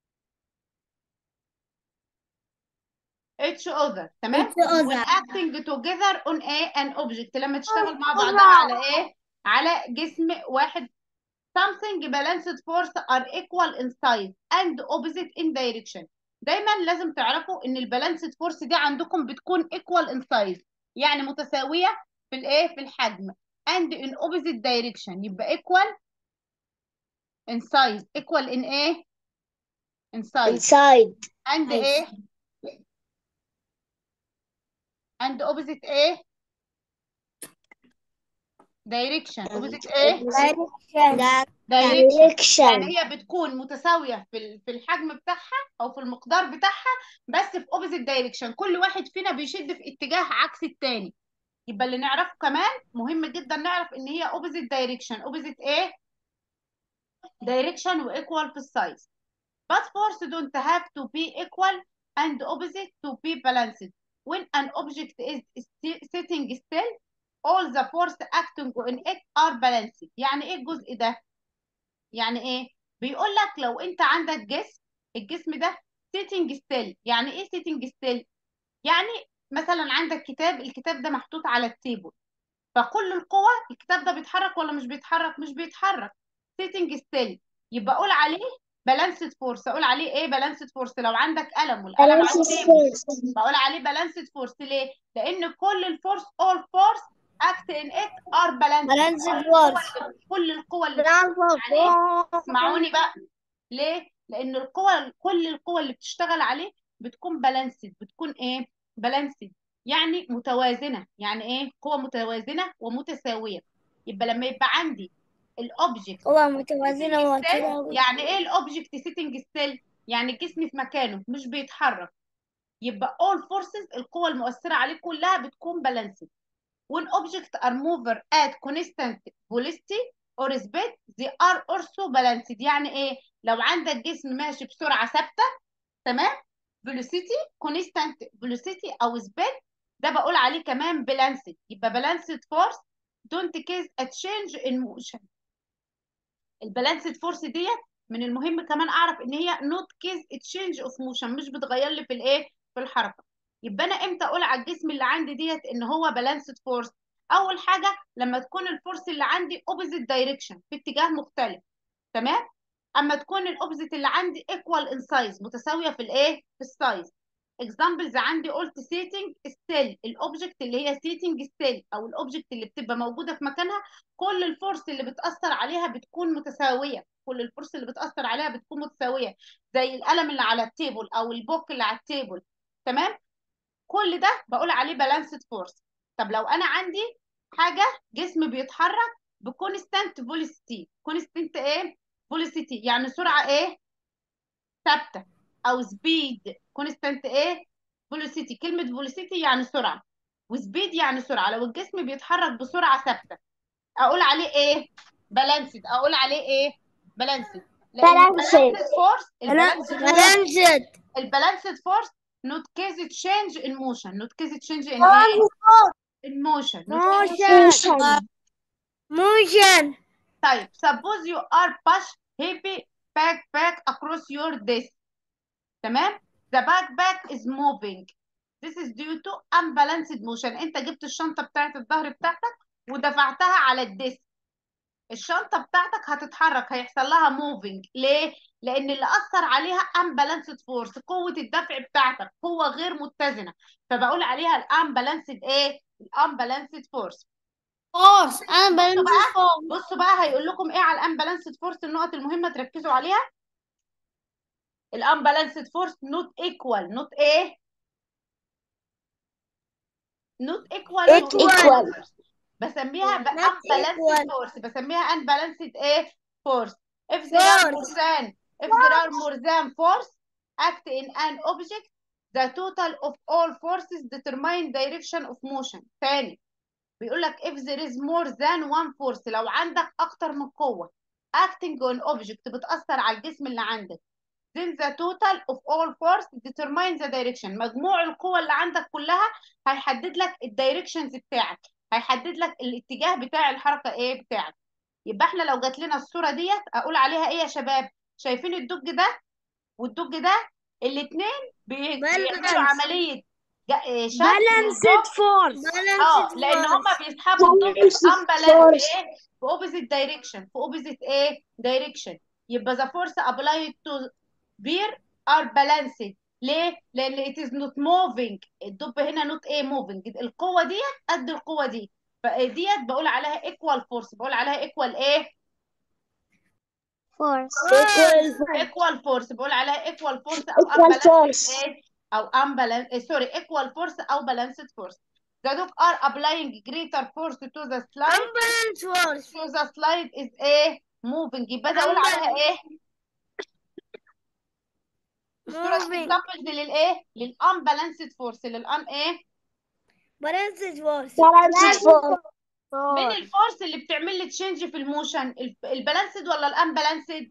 اتش اوذر تمام Each other. والاكتنج توجذر اون ايه ان اوبجكت لما تشتغل مع بعضها على ايه على جسم واحد something balanced force are equal in size and opposite in direction دايما لازم تعرفوا ان البالانسد فورس دي عندكم بتكون equal in size يعني متساوية في الايه في الحجم and in opposite direction يبقى equal in size equal in ايه in size inside and ايه and opposite ايه direction opposite ايه direction direction يعني direction هي بتكون متساوية في ال- في الحجم بتاعها أو في المقدار بتاعها بس في opposite direction كل واحد فينا بيشد في اتجاه عكس التاني يبقى اللي نعرفه كمان مهم جدا نعرف إن هي opposite direction opposite إيه؟ direction و equal في السايز but force don't have to be equal and opposite to be balanced when an object is sti- sitting still all the force acting on it are balanced يعني إيه الجزء ده؟ يعني ايه بيقول لك لو انت عندك جسم الجسم ده sitting still يعني ايه sitting still يعني مثلا عندك كتاب الكتاب ده محطوط على التيبل فكل القوة الكتاب ده بيتحرك ولا مش بيتحرك مش بيتحرك sitting still يبقى اقول عليه balanced force اقول عليه ايه balanced force لو عندك قلم والقلم على balanced التيبل force بقول عليه balanced force ليه لان كل الفورس all force act in it are balanced Balanced كل القوة force. اللي- كل القوة اللي عليه اسمعوني بقى ليه؟ لأن القوى كل القوى اللي بتشتغل عليه بتكون بالانسد بتكون إيه؟ بالانسد يعني متوازنة يعني إيه؟ قوة متوازنة ومتساوية يبقى لما يبقى عندي الأوبجكت قوة متوازنة ومتساوية يعني إيه الأوبجكت سيتنج ستيل؟ يعني الجسم في مكانه مش بيتحرك يبقى all forces القوى المؤثرة عليه كلها بتكون بالانسد when objects are mover at constant velocity or speed they are also balanced يعني ايه لو عندك جسم ماشي بسرعة ثابتة تمام velocity constant velocity او speed ده بقول عليه كمان balanced يبقى balanced force don't cause a change in motion البالانسد فورس ديت من المهم كمان اعرف ان هي not cause a change of motion مش بتغير لي في الايه في الحركة يبقى انا امتى اقول على الجسم اللي عندي ديت ان هو بالانسد فورس اول حاجه لما تكون الفورس اللي عندي opposite direction في اتجاه مختلف تمام اما تكون الاوبزيت اللي عندي equal in size متساويه في الايه في السايز examples عندي قلت sitting still الاوبجكت اللي هي sitting still او الاوبجكت اللي بتبقى موجوده في مكانها كل الفورس اللي بتاثر عليها بتكون متساويه كل الفورس اللي بتاثر عليها بتكون متساويه زي القلم اللي على التيبل او البوك اللي على التيبل تمام كل ده بقول عليه بالانسد فورس طب لو انا عندي حاجه جسم بيتحرك بكونستانت فوليسيتي كونستانت ايه فوليسيتي يعني سرعه ايه ثابته او سبيد كونستانت ايه فوليسيتي كلمه فوليسيتي يعني سرعه وسبيد يعني سرعه لو الجسم بيتحرك بسرعه ثابته اقول عليه ايه بالانسد اقول عليه ايه بالانسد لان Balanced. البالانسد فورس البالانسد balanced البالانسد فورس not case change in motion not case change in ايه in motion not case change motion motion طيب suppose you are push heavy backpack across your desk تمام the backpack is moving this is due to unbalanced motion انت جبت الشنطة بتاعت الظهر بتاعتك ودفعتها على الديسك الشنطة بتاعتك هتتحرك هيحصل لها moving ليه؟ لأن اللي أثر عليها unbalanced force قوة الدفع بتاعتك قوة غير متزنة فبقول عليها ال unbalanced إيه؟ ال unbalanced force force بصوا and balanced بقى force بصوا بقى هيقول لكم إيه على ال unbalanced force النقط المهمة تركزوا عليها ال unbalanced force not equal not إيه؟ not equal to Equal. others. بسميها ب Not unbalanced equal. force بسميها unbalanced ايه force if there are more Force. than if there are more than force act in an object the total of all forces determine direction of motion تاني بيقول لك if there is more than one force لو عندك اكتر من قوة acting on object بتأثر على الجسم اللي عندك then the total of all force determine the direction مجموع القوى اللي عندك كلها هيحدد لك الدايركشنز بتاعك هيحدد لك الاتجاه بتاع الحركة ايه بتاعك يبقى احنا لو جات لنا الصورة ديت اقول عليها ايه يا شباب شايفين الدج ده والدج ده الاتنين بي- بيعملوا عملية جا- إيه، شد balanced force اه لان هما بيسحبوا الضوء امبالانس ايه في اوبوزيت دايركشن في اوبوزيت ايه دايركشن يبقى ذا فورس ابلايد تو بير ار بالانسد ليه؟ لان it is not moving الدب هنا نوت ايه موفينج القوه ديت قد القوه دي فديت بقول عليها ايكوال فورس بقول عليها ايكوال ايه؟ force ايكوال فورس بقول عليها ايكوال فورس او Equal unbalanced force. ايه او unbalanced سوري ايكوال فورس او بالانسد فورس The dog are applying greater force to the slide Unbalanced force. so the slide is ايه moving يبقى ده اقول عليها ايه الصورة دي Moving. examples للايه للunbalanced force للان ايه Balanced force. balanced force مين الفورس اللي بتعمل لي تشينج في الموشن البالانسد ولا الانبالانسد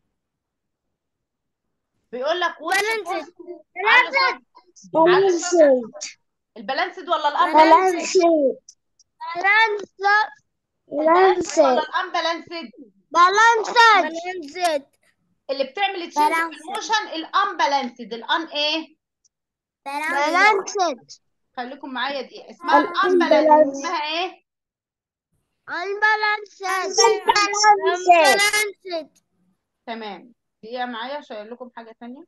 بيقول لك which Balanced. force- على صوت- على صوت. balanced البالانسد ولا الانبالانسد balanced البالانسد ولا balanced الانبالانسد balanced Balanced. اللي بتعمل تشينج في Balanced. الموشن الانبالانسد الان ايه balanced خليكم معايا دقيقة اسمها الunbalanced. الانبالانسد اسمها ايه Unbalanced. Unbalanced. Unbalanced. تمام دقيقة معايا شايل لكم حاجة تانية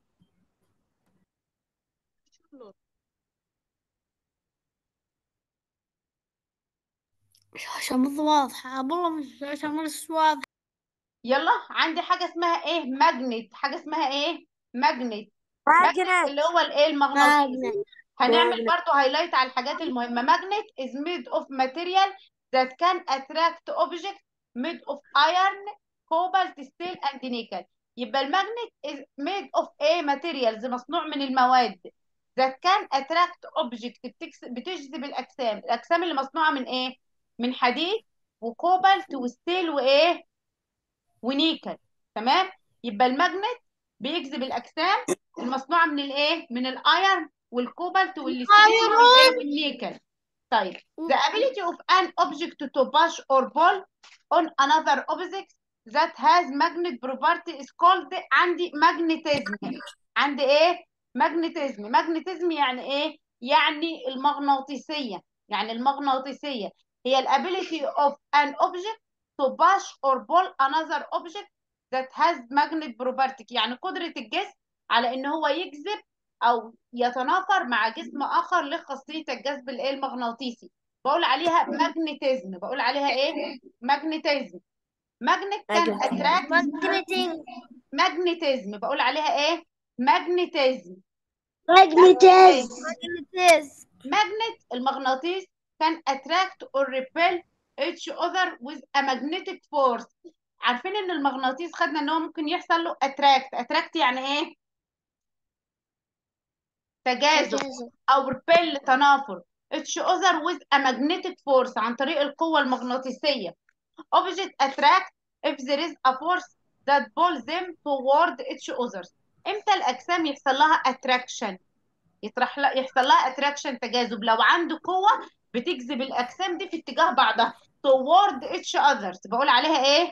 الشاشة مش واضحة والله الشاشة مش واضحة يلا عندي حاجة اسمها ايه ماجنت حاجة اسمها ايه ماجنت magnet اللي هو الايه المغناطيس magnet هنعمل برضو هايلايت على الحاجات المهمة magnet is made of material that can attract objects made of iron cobalt steel and nickel يبقى الماجنت is made of ايه materials مصنوع من المواد that can attract object بتكس... بتجذب الاجسام الاجسام اللي مصنوعة من ايه من حديد وكوبالت وستيل وايه ونيكل تمام يبقى الماجنت بيجذب الاجسام المصنوعة من الايه من الايرن والكوبالت والستيل والإيه؟ والنيكل طيب the ability of an object to push or pull on another object that has magnet property is called عندي magnetism عندي ايه magnetism magnetism يعني ايه يعني المغناطيسية يعني المغناطيسية هي ال ability of an object to push or pull another object that has magnet property يعني قدرة الجسم على ان هو يجذب او يتنافر مع جسم اخر له خاصيه الجذب الايه المغناطيسي بقول عليها ماجنتيزم بقول عليها ايه ماجنتيزم ماجنت كان اتراكت Magnetic. ماجنتيزم بقول عليها ايه ماجنتيزم magnetism Magnetism. ماجنت المغناطيس كان attract or repel each other with a magnetic force عارفين ان المغناطيس خدنا ان هو ممكن يحصل له attract attract يعني ايه تجاذب او repel تنافر each other with a magnetic force عن طريق القوة المغناطيسية object attract if there is a force that pulls them toward each other امتى الاجسام يحصل لها attraction يطرح لها يحصل لها attraction تجاذب لو عنده قوة بتجذب الاجسام دي في اتجاه بعضها toward each other بقول عليها ايه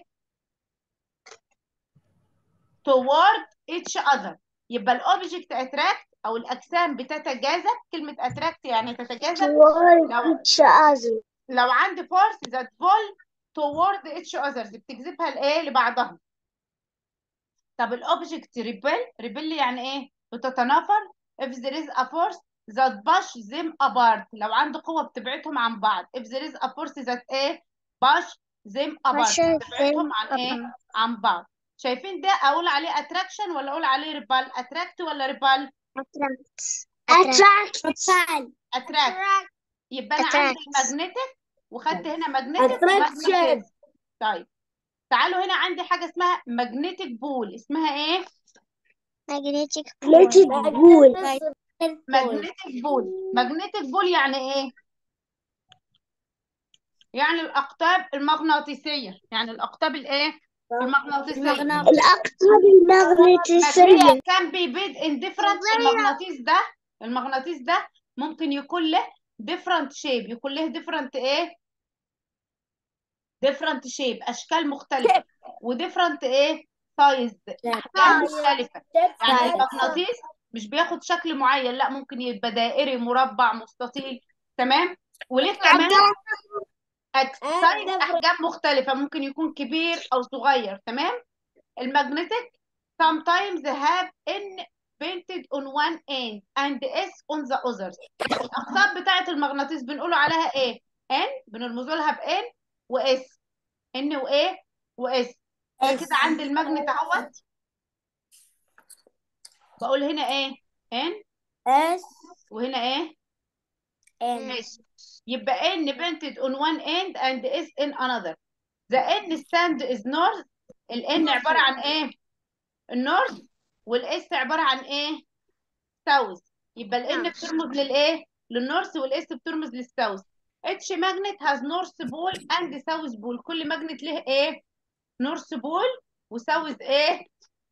toward each other يبقى الاوبجكت اتراكت او الاجسام بتتجاذب كلمه اتراكت يعني تتجاذب toward لو each other لو عندي فورس ذات بول toward each others بتجذبها لايه لبعضها طب الاوبجكت ريبل ريبل يعني ايه بتتنافر if there is a force that push them apart لو عنده قوه بتبعدهم عن بعض if there is a force that ايه push them apart Push them بتبعدهم عن ايه عن بعض شايفين ده اقول عليه اتراكشن ولا اقول عليه ريبال اتراكت ولا ريبال attract attract اتراكت يبقى انا عندي Attract. المagnetic وخدت هنا magnetic Attraction. ومagnetism طيب تعالوا هنا عندي حاجه اسمها magnetic بول اسمها ايه magnetic pole magnetic بول magnetic بول يعني ايه يعني الاقطاب المغناطيسيه يعني الاقطاب الايه المغناطيسية الأقطاب المغناطيسية كان بيبيد ان ديفرنت المغناطيس ده المغناطيس ده ممكن يكون له ديفرنت شيب يكون له ديفرنت ايه ديفرنت شيب اشكال مختلفة وديفرنت ايه سايز احجام مختلفة يعني المغناطيس مش بياخد شكل معين لا ممكن يبقى دائري مربع مستطيل تمام وليه كمان أج- سايز احجام مختلفة ممكن يكون كبير او صغير تمام المagnetic sometimes have n painted on one end and s on the others الاقطاب بتاعة المغناطيس بنقولوا عليها ايه n بنرمزوا لها ب n و s n و a و s ده كده عند المagnet اهوت بقول هنا ايه n اس وهنا ايه ان s يبقى n painted on one end and s in another the n stand is north ال n عبارة عن ايه النورث والاس عبارة عن ايه ساوث يبقى ال n بترمز للايه للنورث والاس بترمز للساوث اتش ماجنت هاز نورث بول اند ساوث بول كل ماجنت له ايه نورث بول وساوث ايه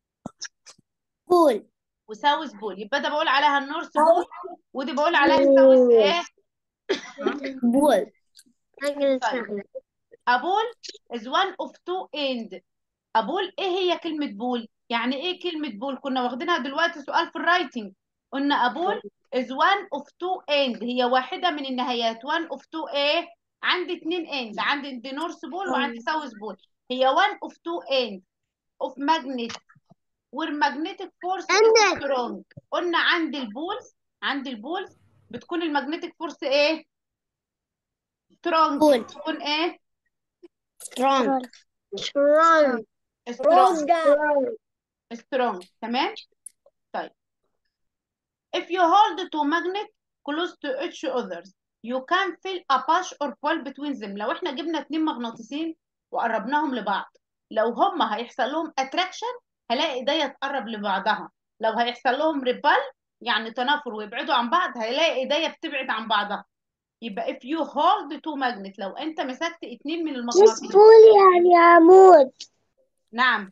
بول وساوث بول يبقى ده بقول عليها النورث بول ودي بقول عليها الساوث ايه بول طيب A ball is one of two end A ball ايه هي كلمة بول يعني ايه كلمة بول كنا واخدينها دلوقتي سؤال في الرايتنج قلنا A ball is one of two end هي واحدة من النهايات one of two ايه عندي اتنين end عندي نورث بول وعندي ساوث بول هي one of two end of magnet where magnetic force is strong قلنا عند البولز عند البولز بتكون المagnetic force ايه strong بول. بتكون ايه سترونج strong strong strong تمام طيب if you hold two magnet close to each other you can feel a push or pull between them لو احنا جبنا اتنين مغناطيسين وقربناهم لبعض لو هما هيحصل لهم attraction هلاقي ايديا تقرب لبعضها لو هيحصل لهم repel يعني تنافر ويبعدوا عن بعض هلاقي ايديا بتبعد عن بعضها يبقى if you hold two magnet لو انت مسكت اتنين من Miss المغناطيس بول يعني عمود نعم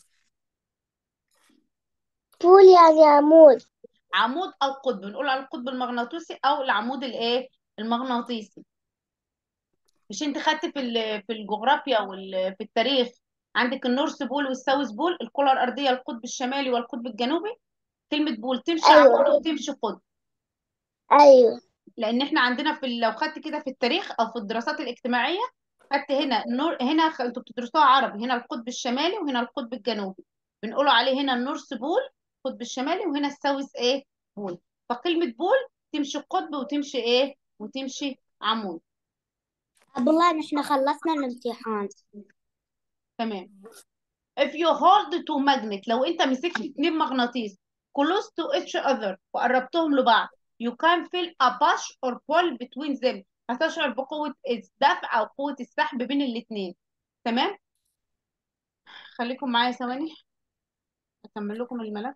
بول يعني عمود عمود او قطب بنقول على القطب المغناطيسي او العمود الايه المغناطيسي مش انت خدت في ال- في الجغرافيا وفي التاريخ عندك النورث بول والساوث بول الكره الارضيه القطب الشمالي والقطب الجنوبي كلمه بول تمشي أيوة. عمود وتمشي قطب أيوه لان احنا عندنا في ال- لو خدت كده في التاريخ او في الدراسات الاجتماعيه خدت هنا النور هنا خ- انتوا بتدرسوها عربي هنا القطب الشمالي وهنا القطب الجنوبي بنقولوا عليه هنا النورث بول القطب الشمالي وهنا الساوث ايه بول فكلمه بول تمشي قطب وتمشي ايه وتمشي عمود عبد الله نحن خلصنا الامتحان تمام if you hold two magnet لو انت مسكت اتنين مغناطيس close to each other وقربتهم لبعض you can feel a push or pull between them هتشعر بقوة الدفع أو قوة السحب بين الاتنين تمام خليكم معايا ثواني أكمل لكم الملف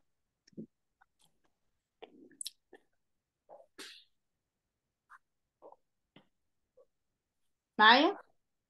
معايا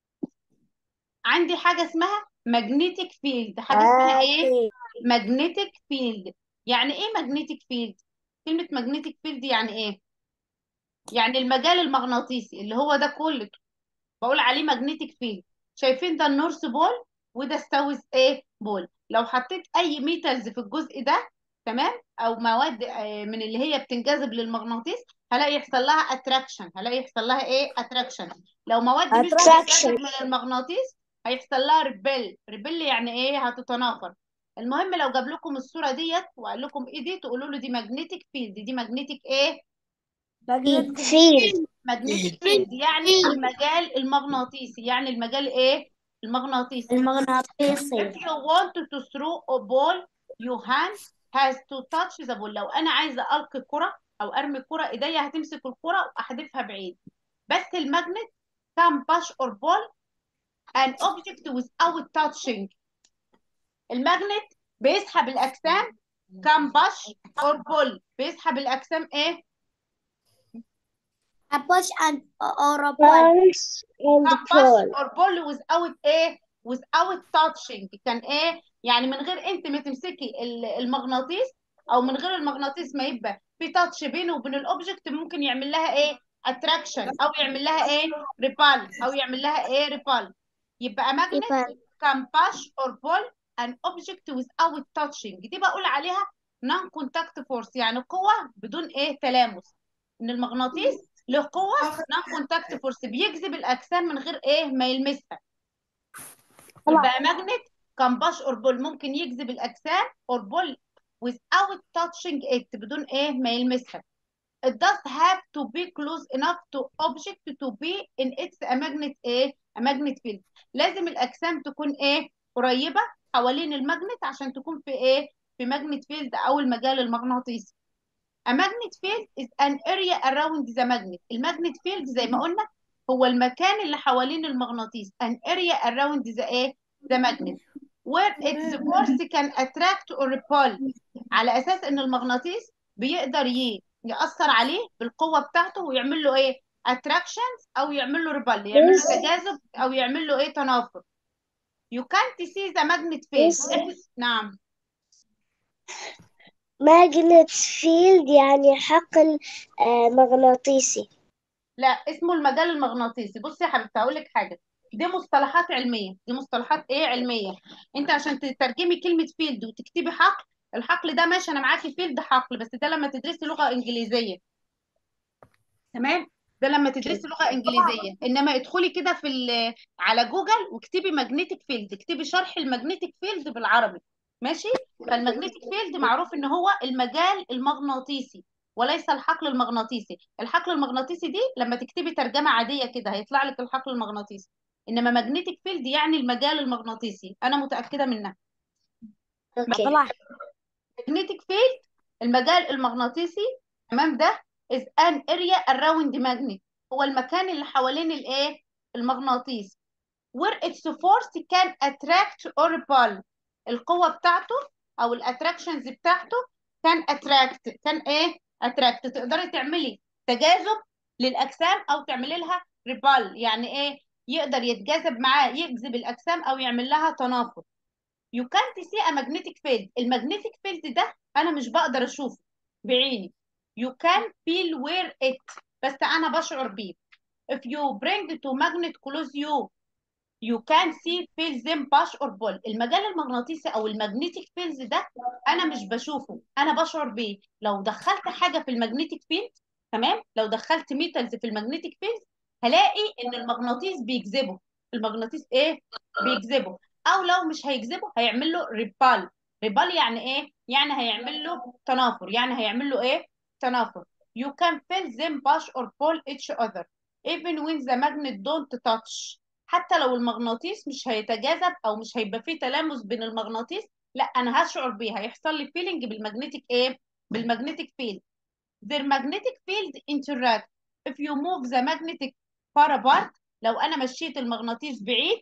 عندي حاجة اسمها magnetic field حاجة اسمها ايه magnetic field يعني ايه magnetic field كلمة magnetic field يعني ايه يعني المجال المغناطيسي اللي هو ده كله بقول عليه magnetic field شايفين ده النورث بول وده الساوث ايه بول لو حطيت اي ميتالز في الجزء ده تمام او مواد آه، من اللي هي بتنجذب للمغناطيس هلاقي يحصل لها اتراكشن هلاقي يحصل لها ايه اتراكشن لو مواد مش Attraction. بتنجذب من المغناطيس هيحصل لها ريبل ريبل يعني ايه هتتنافر المهم لو جاب لكم الصوره ديت وقال لكم ايه دي تقولوا له دي ماجنتيك فيلد دي ماجنتيك ايه فيل ماجنتيك فيلد يعني المجال المغناطيسي يعني المجال ايه المغناطيسي المغناطيسي If you want to throw a ball, your hand has to touch the ball. لو أنا عايزة ألقي كرة أو أرمي كرة إيديا هتمسك الكرة وأحدفها بعيد. بس المagnet can push or pull an object without touching. المagnet بيسحب الأجسام can push or pull بيسحب الأجسام إيه؟ push and or pull Punch and can pull push or pull without إيه؟ without touching كان ايه يعني من غير انت ما تمسكي ال- المغناطيس او من غير المغناطيس ما يبقى في تاتش بينه وبين الاوبجكت ممكن يعمل لها ايه اتراكشن او يعمل لها ايه ريبال او يعمل لها ايه ريبال يبقى ماجنت Repel. can push or pull an object without touching دي بقول عليها non contact force يعني قوة بدون ايه تلامس ان المغناطيس له قوة non contact force بيجذب الاجسام من غير ايه ما يلمسها يبقى ماجنت can push or pull ممكن يجذب الاجسام or pull without touching it بدون ايه ما يلمسها it does have to be close enough to object to be in its a magnet ايه a magnet field لازم الاجسام تكون ايه قريبه حوالين المagnet عشان تكون في ايه في magnet field او المجال المغناطيسي a magnet field is an area around the magnet المagnet field زي ما قلنا هو المكان اللي حوالين المغناطيس an area around the ايه the magnet where its force can attract or repel على اساس ان المغناطيس بيقدر ي- يأثر عليه بالقوة بتاعته ويعمل له ايه attractions او يعمل له repel يعمل له تجاذب او يعمل له ايه تنافر you can't see the magnet field Yes. نعم magnet field يعني حقل آه، مغناطيسي لا اسمه المجال المغناطيسي بصي يا حبيبتي هقول لك حاجه دي مصطلحات علميه دي مصطلحات ايه علميه انت عشان تترجمي كلمه فيلد وتكتبي حقل الحقل ده ماشي انا معاكي فيلد حقل بس ده لما تدرسي لغه انجليزيه تمام ده لما تدرسي لغه انجليزيه انما ادخلي كده في ال- على جوجل واكتبي ماجنتيك فيلد اكتبي شرح الماجنتيك فيلد بالعربي ماشي فالماجنتيك فيلد معروف ان هو المجال المغناطيسي وليس الحقل المغناطيسي الحقل المغناطيسي دي لما تكتبي ترجمة عادية كده هيطلع لك الحقل المغناطيسي انما ماجنتيك فيلد يعني المجال المغناطيسي انا متأكدة منها اوكي magnetic field المجال المغناطيسي تمام ده is an area around magnet هو المكان اللي حوالين الايه المغناطيس where its force can attract or repel القوة بتاعته او الاتراكشنز بتاعته كان attract كان ايه attract تقدري تعملي تجاذب للاجسام او تعملي لها repel يعني ايه يقدر يتجاذب معاه يجذب الاجسام او يعمل لها تنافر you can't see a magnetic field المagnetic field ده انا مش بقدر اشوفه بعيني you can feel where it بس انا بشعر بيه if you bring to magnet close you you can see feel them push or pull المجال المغناطيسي او المagnetic fields ده انا مش بشوفه انا بشعر بيه لو دخلت حاجه في المagnetic field تمام لو دخلت ميتالز في المagnetic field هلاقي ان المغناطيس بيجذبه المغناطيس ايه بيجذبه او لو مش هيجذبه هيعمل له ريبال ريبال يعني ايه يعني هيعمل له تنافر يعني هيعمل له ايه تنافر you can feel them push or pull each other even when the magnet don't touch حتى لو المغناطيس مش هيتجاذب او مش هيبقى فيه تلامس بين المغناطيس لا انا هشعر بيه هيحصل لي فيلينج بالمagnetic ايه بالمagnetic field their magnetic field interact if you move the magnetic far apart لو انا مشيت المغناطيس بعيد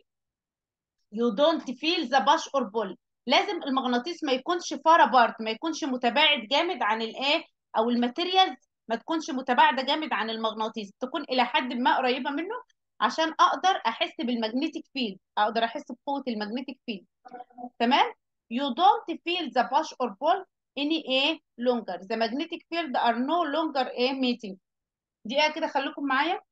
you don't feel the push or pull لازم المغناطيس ما يكونش far apart ما يكونش متباعد جامد عن الايه او الماتيريالز ما تكونش متباعده جامد عن المغناطيس تكون الى حد ما قريبه منه عشان اقدر احس بالمagnetic field اقدر احس بقوه المagnetic field تمام you don't feel the push or pull any a longer the magnetic field are no longer a meeting دي ايه كده خليكم معايا